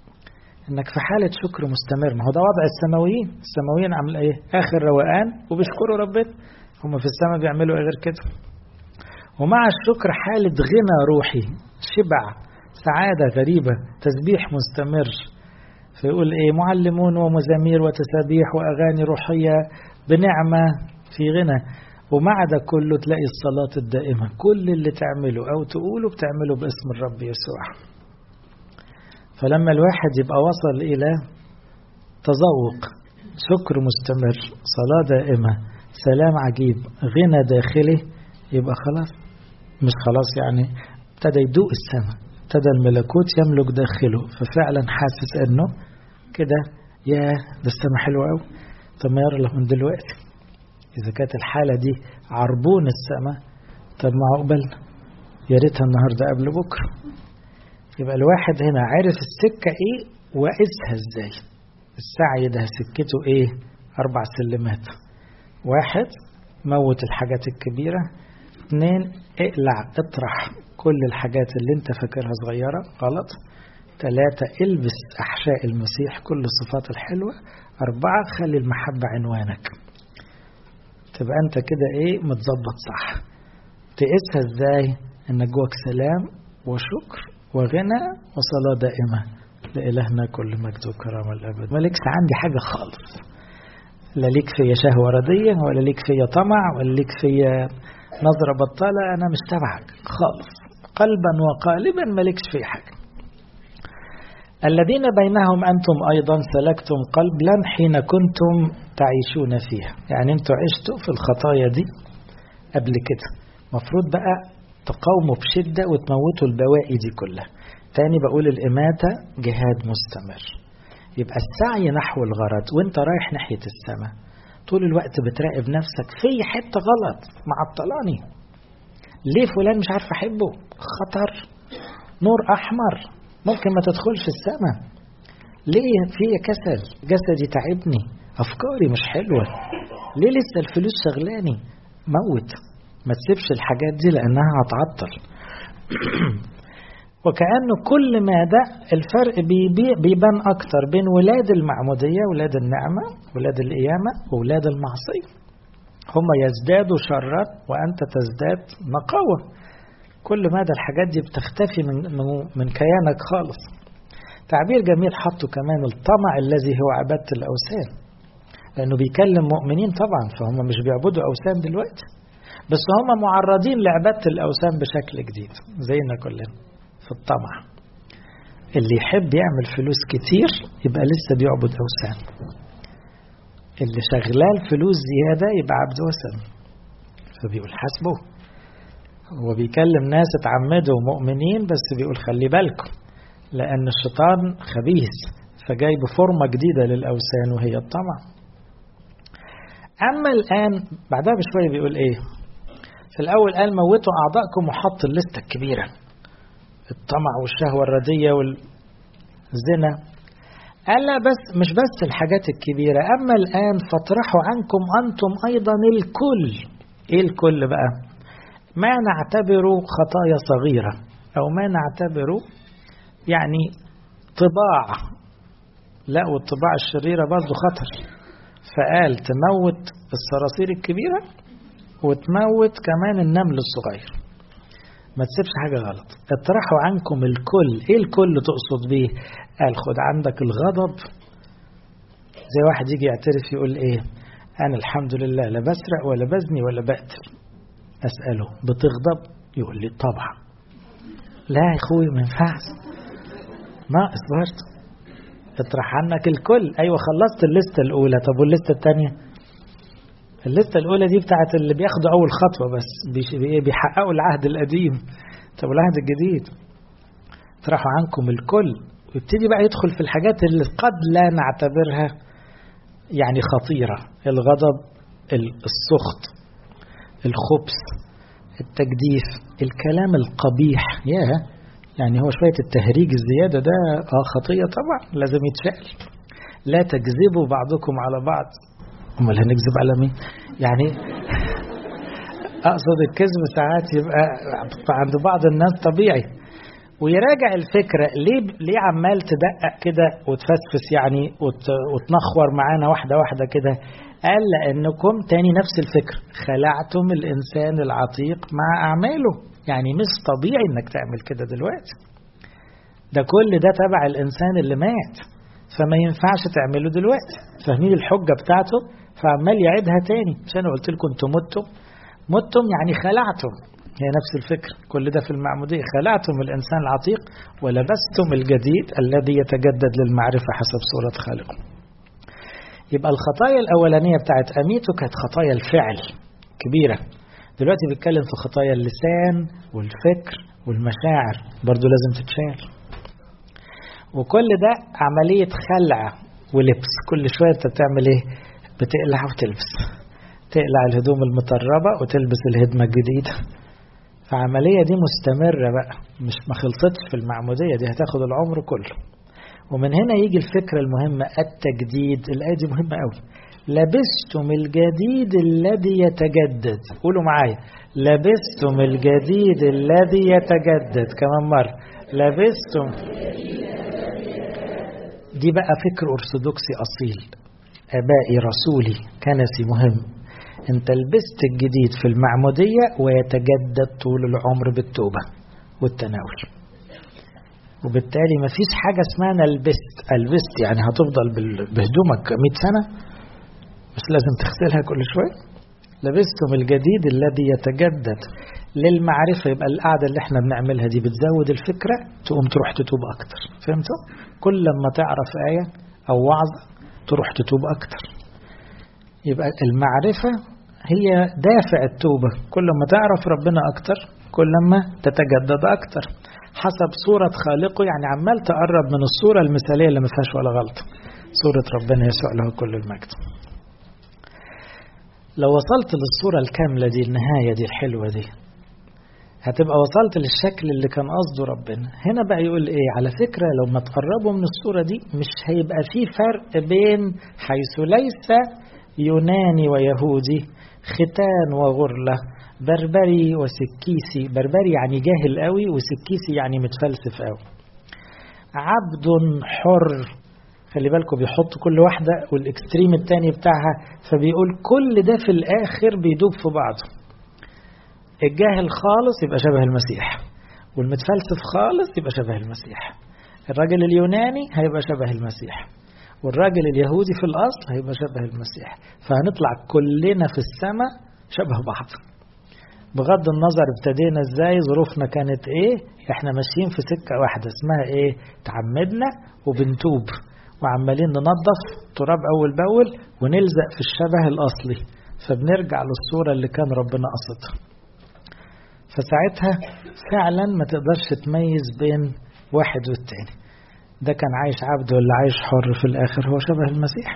Speaker 1: انك في حالة شكر مستمر ما هو ده وضع السماويين السماويين عامل ايه اخر روقان وبيشكروا ربنا هم في السماء بيعملوا ايه غير كده ومع الشكر حالة غنى روحي شبع سعادة غريبة تسبيح مستمر فيقول ايه معلمون ومزامير وتسابيح واغاني روحية بنعمة في غنى ومع ده كله تلاقي الصلاة الدائمة كل اللي تعمله أو تقوله بتعمله باسم الرب يسوع فلما الواحد يبقى وصل إلى تذوق شكر مستمر صلاة دائمة سلام عجيب غنى داخلي يبقى خلاص مش خلاص يعني ابتدى يدوق السماء ابتدى الملكوت يملك داخله ففعلا حاسس انه كده يا ده السماء حلوة قوي طب ما يلا من دلوقتي إذا كانت الحالة دي عربون السماء طب ما عقبال يا ريتها النهاردة قبل بكرة يبقى الواحد هنا عارف السكة إيه وقيسها إزاي السعي ده سكته إيه أربع سلمات واحد موت الحاجات الكبيرة اثنين اقلع اطرح كل الحاجات اللي انت فاكرها صغيرة غلط ثلاثة البس أحشاء المسيح كل الصفات الحلوة أربعة خلي المحبة عنوانك تبقى أنت كده إيه متظبط صح تقيسها إزاي إنك جواك سلام وشكر وغنى وصلاة دائمة لإلهنا كل مجد وكرامة الأبد مالكش عندي حاجة خالص لا ليك فيا شهوة ردية ولا ليك فيا طمع ولا ليك فيا نظرة بطالة أنا مش تبعك خالص قلبا وقالبا مالكش في حاجة الذين بينهم أنتم أيضا سلكتم قلبا حين كنتم تعيشون فيها يعني أنتم عشتوا في الخطايا دي قبل كده مفروض بقى تقاوموا بشدة وتموتوا البواقي دي كلها تاني بقول الإماتة جهاد مستمر يبقى السعي نحو الغرض وانت رايح ناحية السماء طول الوقت بتراقب نفسك في حتة غلط معطلاني ليه فلان مش عارف أحبه خطر نور أحمر ممكن ما تدخلش السماء ليه في كسل جسدي تعبني أفكاري مش حلوة ليه لسه الفلوس شغلاني موت ما تسيبش الحاجات دي لأنها هتعطل وكأنه كل ما ده الفرق بيبان أكتر بين ولاد المعمودية ولاد النعمة ولاد القيامة وولاد المعصية هم يزدادوا شرا وأنت تزداد نقاوة كل ما ده الحاجات دي بتختفي من, من كيانك خالص تعبير جميل حطه كمان الطمع الذي هو عبادة الأوثان لأنه بيكلم مؤمنين طبعا فهم مش بيعبدوا أوثان دلوقتي بس هم معرضين لعبادة الأوثان بشكل جديد زينا كلنا في الطمع اللي يحب يعمل فلوس كتير يبقى لسه بيعبد أوثان اللي شغلال فلوس زيادة يبقى عبد وثن فبيقول حسبه هو بيكلم ناس اتعمدوا مؤمنين بس بيقول خلي بالكم لأن الشيطان خبيث فجاي بفورمة جديدة للأوثان وهي الطمع أما الآن بعدها بشوية بيقول إيه في الأول قال موتوا أعضائكم وحط الليستة الكبيرة الطمع والشهوة الردية والزنا قال لا بس مش بس الحاجات الكبيرة أما الآن فاطرحوا عنكم أنتم أيضا الكل إيه الكل بقى ما نعتبره خطايا صغيرة أو ما نعتبره يعني طباع لا والطباع الشريرة برضه خطر فقال تموت الصراصير الكبيرة وتموت كمان النمل الصغير ما تسيبش حاجة غلط اطرحوا عنكم الكل ايه الكل تقصد بيه قال خد عندك الغضب زي واحد يجي يعترف يقول ايه انا الحمد لله لا بسرق ولا بزني ولا بقتل اسأله بتغضب يقول لي طبعا لا يا اخوي ما ينفعش ناقص برضه اطرح عنك الكل ايوه خلصت الليسته الاولى طب والليسته الثانيه الليسته الاولى دي بتاعت اللي بياخدوا اول خطوه بس بيحققوا العهد القديم طب العهد الجديد اطرحوا عنكم الكل ويبتدي بقى يدخل في الحاجات اللي قد لا نعتبرها يعني خطيره الغضب السخط الخبث التجديف الكلام القبيح ياه يعني هو شوية التهريج الزيادة ده اه خطية طبعا لازم يتفعل لا تكذبوا بعضكم على بعض امال هنكذب على مين يعني اقصد الكذب ساعات يبقى عند بعض الناس طبيعي ويراجع الفكرة ليه ليه عمال تدقق كده وتفسفس يعني وت... وتنخور معانا واحدة واحدة كده قال لأنكم تاني نفس الفكر خلعتم الإنسان العتيق مع أعماله يعني مش طبيعي انك تعمل كده دلوقتي ده كل ده تبع الانسان اللي مات فما ينفعش تعمله دلوقتي فاهمين الحجة بتاعته فعمال يعيدها تاني مش انا قلت لكم انتم متم متم يعني خلعتم هي نفس الفكرة كل ده في المعمودية خلعتم الإنسان العتيق ولبستم الجديد الذي يتجدد للمعرفة حسب صورة خالقه يبقى الخطايا الأولانية بتاعت أميته كانت خطايا الفعل كبيرة دلوقتي بيتكلم في خطايا اللسان والفكر والمشاعر برضو لازم تتشال وكل ده عملية خلع ولبس كل شوية انت بتعمل ايه بتقلع وتلبس تقلع الهدوم المطربة وتلبس الهدمة الجديدة فعملية دي مستمرة بقى مش ما خلصتش في المعمودية دي هتاخد العمر كله ومن هنا يجي الفكرة المهمة التجديد الآية دي مهمة قوي لبستم الجديد الذي يتجدد قولوا معايا لبستم الجديد الذي يتجدد كمان مرة لبستم دي بقى فكر أرثوذكسي أصيل آبائي رسولي كنسي مهم انت لبست الجديد في المعمودية ويتجدد طول العمر بالتوبة والتناول وبالتالي ما فيش حاجة اسمها لبست لبست يعني هتفضل بهدومك 100 سنة بس لازم تغسلها كل شوية لبستم الجديد الذي يتجدد للمعرفة يبقى القعدة اللي احنا بنعملها دي بتزود الفكرة تقوم تروح تتوب أكتر فهمتوا؟ كل لما تعرف آية أو وعظ تروح تتوب أكتر يبقى المعرفة هي دافع التوبة كل ما تعرف ربنا أكتر كل ما تتجدد أكتر حسب صورة خالقه يعني عمال تقرب من الصورة المثالية اللي ما فيهاش ولا غلطة صورة ربنا يسوع له كل المجد لو وصلت للصورة الكاملة دي النهاية دي الحلوة دي هتبقى وصلت للشكل اللي كان قصده ربنا هنا بقى يقول ايه على فكرة لو ما تقربوا من الصورة دي مش هيبقى في فرق بين حيث ليس يوناني ويهودي ختان وغرلة بربري وسكيسي بربري يعني جاهل قوي وسكيسي يعني متفلسف قوي عبد حر خلي بالكم بيحط كل واحدة والاكستريم التاني بتاعها فبيقول كل ده في الآخر بيدوب في بعضه الجاهل خالص يبقى شبه المسيح والمتفلسف خالص يبقى شبه المسيح الراجل اليوناني هيبقى شبه المسيح والراجل اليهودي في الأصل هيبقى شبه المسيح فهنطلع كلنا في السماء شبه بعض بغض النظر ابتدينا ازاي ظروفنا كانت ايه احنا ماشيين في سكة واحدة اسمها ايه تعمدنا وبنتوب وعمالين ننظف تراب اول باول ونلزق في الشبه الاصلي فبنرجع للصورة اللي كان ربنا قصدها فساعتها فعلا ما تقدرش تميز بين واحد والتاني ده كان عايش عبد ولا عايش حر في الآخر هو شبه المسيح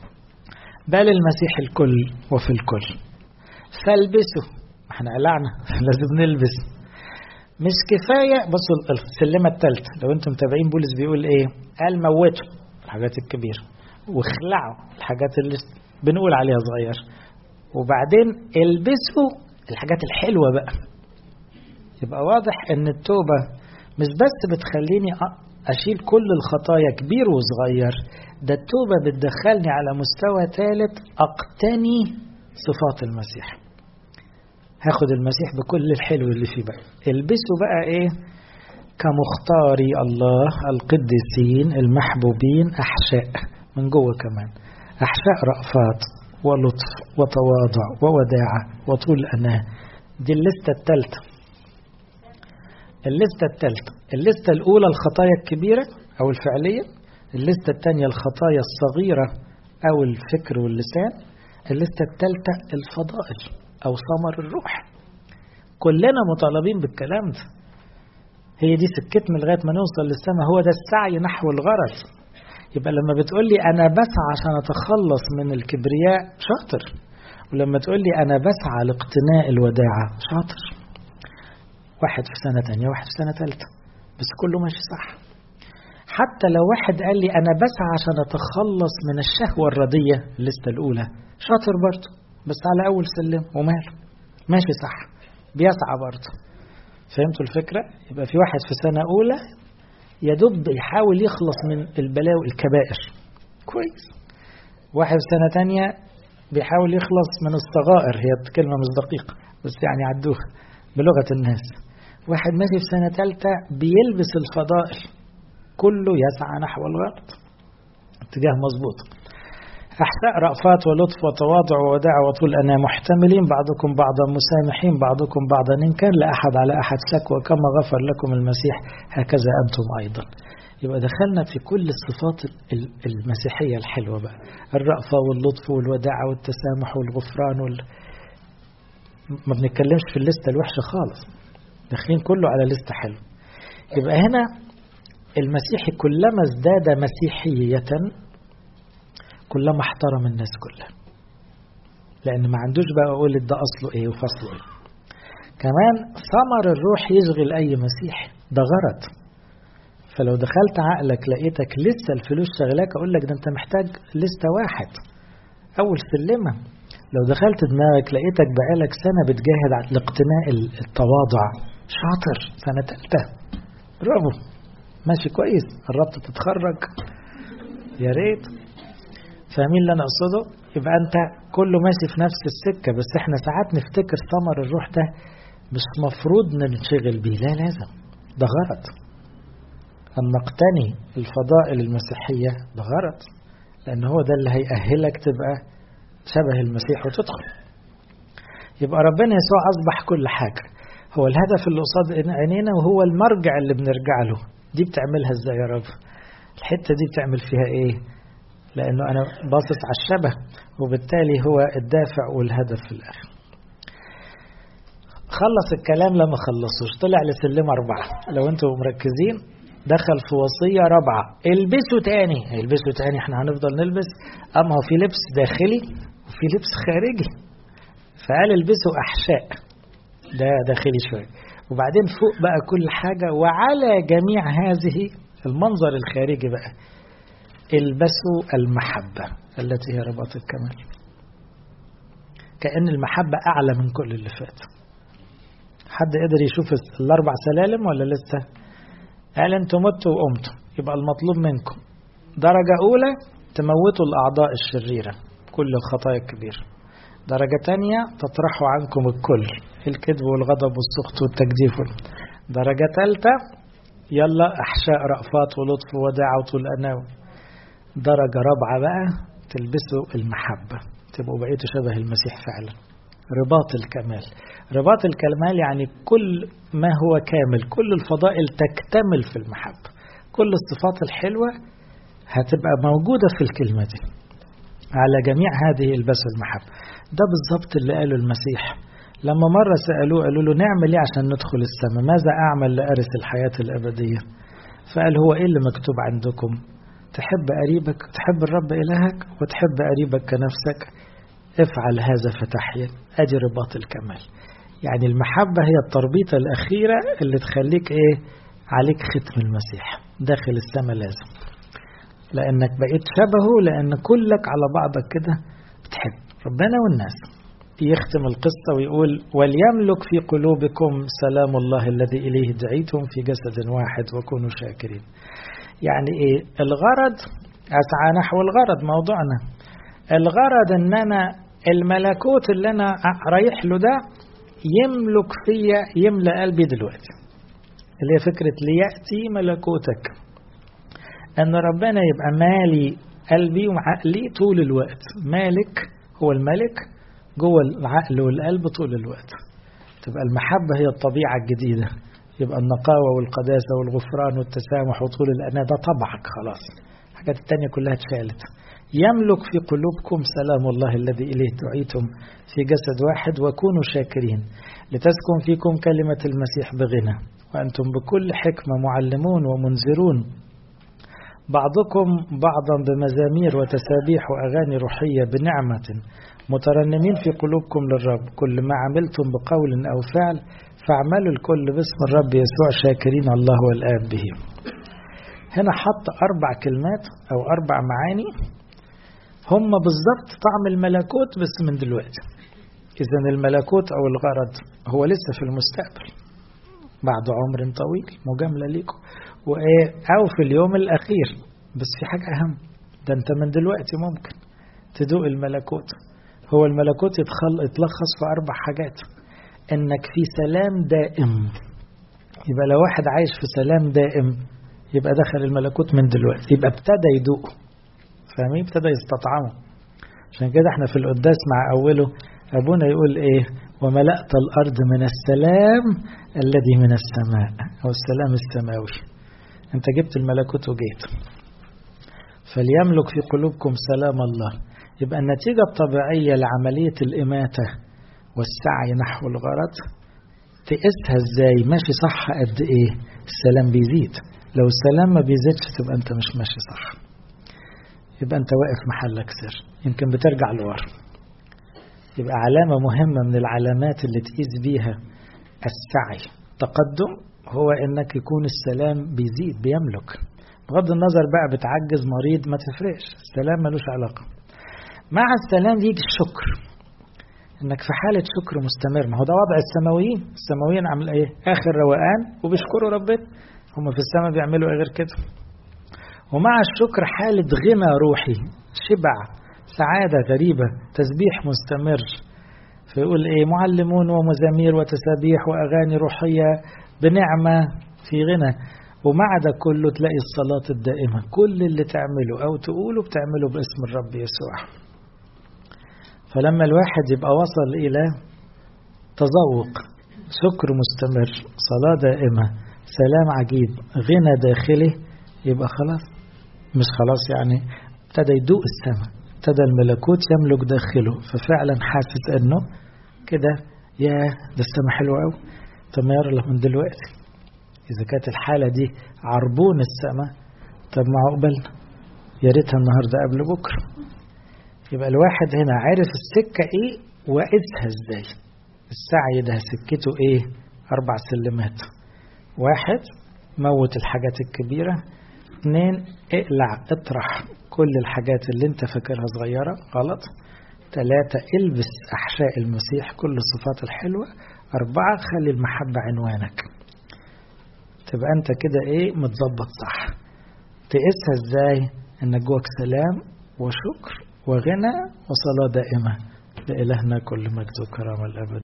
Speaker 1: بل المسيح الكل وفي الكل فالبسوا احنا قلعنا لازم نلبس مش كفاية بصوا السلمة الثالثة لو انتم متابعين بولس بيقول ايه قال موتوا الحاجات الكبيرة واخلعوا الحاجات اللي بنقول عليها صغير وبعدين البسوا الحاجات الحلوة بقى يبقى واضح ان التوبة مش بس بتخليني أشيل كل الخطايا كبير وصغير ده التوبة بتدخلني على مستوى ثالث أقتني صفات المسيح هاخد المسيح بكل الحلو اللي فيه بقى البسه بقى ايه كمختاري الله القديسين المحبوبين أحشاء من جوه كمان أحشاء رأفات ولطف وتواضع ووداعة وطول أناه دي الليستة الثالثة الليستة الثالثة الليستة الأولى الخطايا الكبيرة أو الفعلية الليستة الثانية الخطايا الصغيرة أو الفكر واللسان الليستة الثالثة الفضائل أو ثمر الروح كلنا مطالبين بالكلام ده هي دي سكتنا لغاية ما نوصل للسماء هو ده السعي نحو الغرض يبقى لما بتقول لي أنا بسعى عشان أتخلص من الكبرياء شاطر ولما تقول لي أنا بسعى لاقتناء الوداعة شاطر واحد في سنة تانية واحد في سنة تالتة بس كله ماشي صح حتى لو واحد قال لي أنا بسعى عشان أتخلص من الشهوة الردية الليستة الأولى شاطر برضه بس على أول سلم وماله ماشي صح بيسعى برضه فهمتوا الفكرة؟ يبقى في واحد في سنة أولى يدب يحاول يخلص من البلاوي الكبائر كويس واحد في سنة تانية بيحاول يخلص من الصغائر هي كلمة مش دقيقة بس يعني عدوها بلغة الناس واحد ماشي في سنة ثالثة بيلبس الفضائل كله يسعى نحو الغرض اتجاه مظبوط أحساء رأفات ولطف وتواضع ووداع وطول أنا محتملين بعضكم بعضا مسامحين بعضكم بعضا إن كان لأحد على أحد شكوى كما غفر لكم المسيح هكذا أنتم أيضا يبقى دخلنا في كل الصفات المسيحية الحلوة بقى الرأفة واللطف والوداعة والتسامح والغفران وال... ما بنتكلمش في الليستة الوحشة خالص داخلين كله على لستة حلوة يبقى هنا المسيحي كلما ازداد مسيحية كلما احترم الناس كلها لأن ما عندوش بقى أقول ده أصله إيه وفصله إيه كمان ثمر الروح يشغل أي مسيحي ده غرض فلو دخلت عقلك لقيتك لسه الفلوس شغلاك أقول لك ده أنت محتاج لسه واحد أول سلمة لو دخلت دماغك لقيتك بقالك سنة بتجاهد على الاقتناء التواضع شاطر سنة تالتة برافو ماشي كويس قربت تتخرج يا ريت فاهمين اللي انا اقصده يبقى انت كله ماشي في نفس السكه بس احنا ساعات نفتكر ثمر الروح ده مش مفروض ننشغل بيه لا لازم ده غرض ان نقتني الفضائل المسيحيه ده غرض لان هو ده اللي هيأهلك تبقى شبه المسيح وتدخل يبقى ربنا يسوع اصبح كل حاجه هو الهدف اللي قصاد عينينا وهو المرجع اللي بنرجع له دي بتعملها ازاي يا رب الحته دي بتعمل فيها ايه لأنه أنا باصص على الشبه وبالتالي هو الدافع والهدف في الآخر خلص الكلام لما خلصوش طلع لسلم أربعة لو أنتم مركزين دخل في وصية رابعة البسوا تاني البسوا تاني احنا هنفضل نلبس أما هو في لبس داخلي وفي لبس خارجي فقال البسوا أحشاء ده داخلي شوية وبعدين فوق بقى كل حاجة وعلى جميع هذه المنظر الخارجي بقى البسوا المحبة التي هي رباط الكمال كأن المحبة أعلى من كل اللي فات حد قدر يشوف الأربع سلالم ولا لسه قال انتوا متوا وقمتوا يبقى المطلوب منكم درجة أولى تموتوا الأعضاء الشريرة كل الخطايا الكبيرة درجة تانية تطرحوا عنكم الكل الكذب والغضب والسخط والتجديف درجة ثالثة يلا أحشاء رأفات ولطف وداعة وطول أناوي درجة رابعة بقى تلبسوا المحبة تبقوا بقيتوا شبه المسيح فعلا رباط الكمال رباط الكمال يعني كل ما هو كامل كل الفضائل تكتمل في المحبة كل الصفات الحلوة هتبقى موجودة في الكلمة دي على جميع هذه البسوا المحبة ده بالظبط اللي قاله المسيح لما مرة سألوه قالوا له نعمل ايه عشان ندخل السماء ماذا أعمل لأرث الحياة الأبدية فقال هو ايه اللي مكتوب عندكم تحب قريبك تحب الرب إلهك وتحب قريبك كنفسك افعل هذا فتحيا ادي رباط الكمال يعني المحبة هي التربيطة الأخيرة اللي تخليك ايه عليك ختم المسيح داخل السماء لازم لأنك بقيت شبهه لأن كلك على بعضك كده بتحب ربنا والناس يختم القصة ويقول وليملك في قلوبكم سلام الله الذي إليه دعيتم في جسد واحد وكونوا شاكرين يعني إيه الغرض أسعى نحو الغرض موضوعنا الغرض أن أنا الملكوت اللي أنا رايح له ده يملك فيا يملأ قلبي دلوقتي اللي هي فكرة ليأتي ملكوتك أن ربنا يبقى مالي قلبي وعقلي طول الوقت مالك هو الملك جوه العقل والقلب طول الوقت تبقى المحبة هي الطبيعة الجديدة يبقى النقاوة والقداسة والغفران والتسامح وطول الأناة ده طبعك خلاص الحاجات التانية كلها اتشالت يملك في قلوبكم سلام الله الذي إليه دعيتم في جسد واحد وكونوا شاكرين لتسكن فيكم كلمة المسيح بغنى وأنتم بكل حكمة معلمون ومنذرون بعضكم بعضا بمزامير وتسابيح وأغاني روحية بنعمة مترنمين في قلوبكم للرب كل ما عملتم بقول أو فعل فاعملوا الكل باسم الرب يسوع شاكرين الله والآب به هنا حط أربع كلمات أو أربع معاني هم بالضبط طعم الملكوت بس من دلوقتي إذا الملكوت أو الغرض هو لسه في المستقبل بعد عمر طويل مجاملة ليكم وإيه أو في اليوم الأخير بس في حاجة أهم ده أنت من دلوقتي ممكن تدوق الملكوت هو الملكوت يتخل يتلخص في أربع حاجات إنك في سلام دائم يبقى لو واحد عايش في سلام دائم يبقى دخل الملكوت من دلوقتي يبقى ابتدى يدوقه فاهمين ابتدى يستطعمه عشان كده احنا في القداس مع أوله أبونا يقول إيه وملأت الأرض من السلام الذي من السماء أو السلام السماوي أنت جبت الملكوت وجيت فليملك في قلوبكم سلام الله يبقى النتيجة الطبيعية لعملية الإماتة والسعي نحو الغرض تقيسها ازاي ماشي صح قد ايه السلام بيزيد لو السلام ما بيزيدش تبقى انت مش ماشي صح يبقى انت واقف محلك سر يمكن بترجع لورا يبقى علامة مهمة من العلامات اللي تقيس بيها السعي تقدم هو انك يكون السلام بيزيد بيملك بغض النظر بقى بتعجز مريض ما تفرقش السلام ملوش علاقة مع السلام يجي الشكر انك في حالة شكر مستمر ما هو ده وضع السماويين السماويين عامل ايه اخر روقان وبيشكروا ربنا هم في السماء بيعملوا ايه غير كده ومع الشكر حالة غنى روحي شبع سعادة غريبة تسبيح مستمر فيقول ايه معلمون ومزامير وتسابيح واغاني روحية بنعمة في غنى ومع ده كله تلاقي الصلاة الدائمة كل اللي تعمله أو تقوله بتعمله باسم الرب يسوع فلما الواحد يبقى وصل إلى تذوق شكر مستمر صلاة دائمة سلام عجيب غنى داخلي يبقى خلاص مش خلاص يعني ابتدى يدوق السماء ابتدى الملكوت يملك داخله ففعلا حاسس انه كده يا ده السماء حلوه قوي طب ما يلا من دلوقتي إذا كانت الحالة دي عربون السماء طب ما عقبالنا يا ريتها النهاردة قبل بكرة يبقى الواحد هنا عارف السكة إيه وقيسها إزاي السعي ده سكته إيه أربع سلمات واحد موت الحاجات الكبيرة اثنين اقلع اطرح كل الحاجات اللي انت فاكرها صغيرة غلط ثلاثة البس أحشاء المسيح كل الصفات الحلوة أربعة خلي المحبة عنوانك تبقى انت كده ايه متظبط صح تقيسها ازاي انك جواك سلام وشكر وغنى وصلاة دائمة لإلهنا كل مجد وكرامة الأبد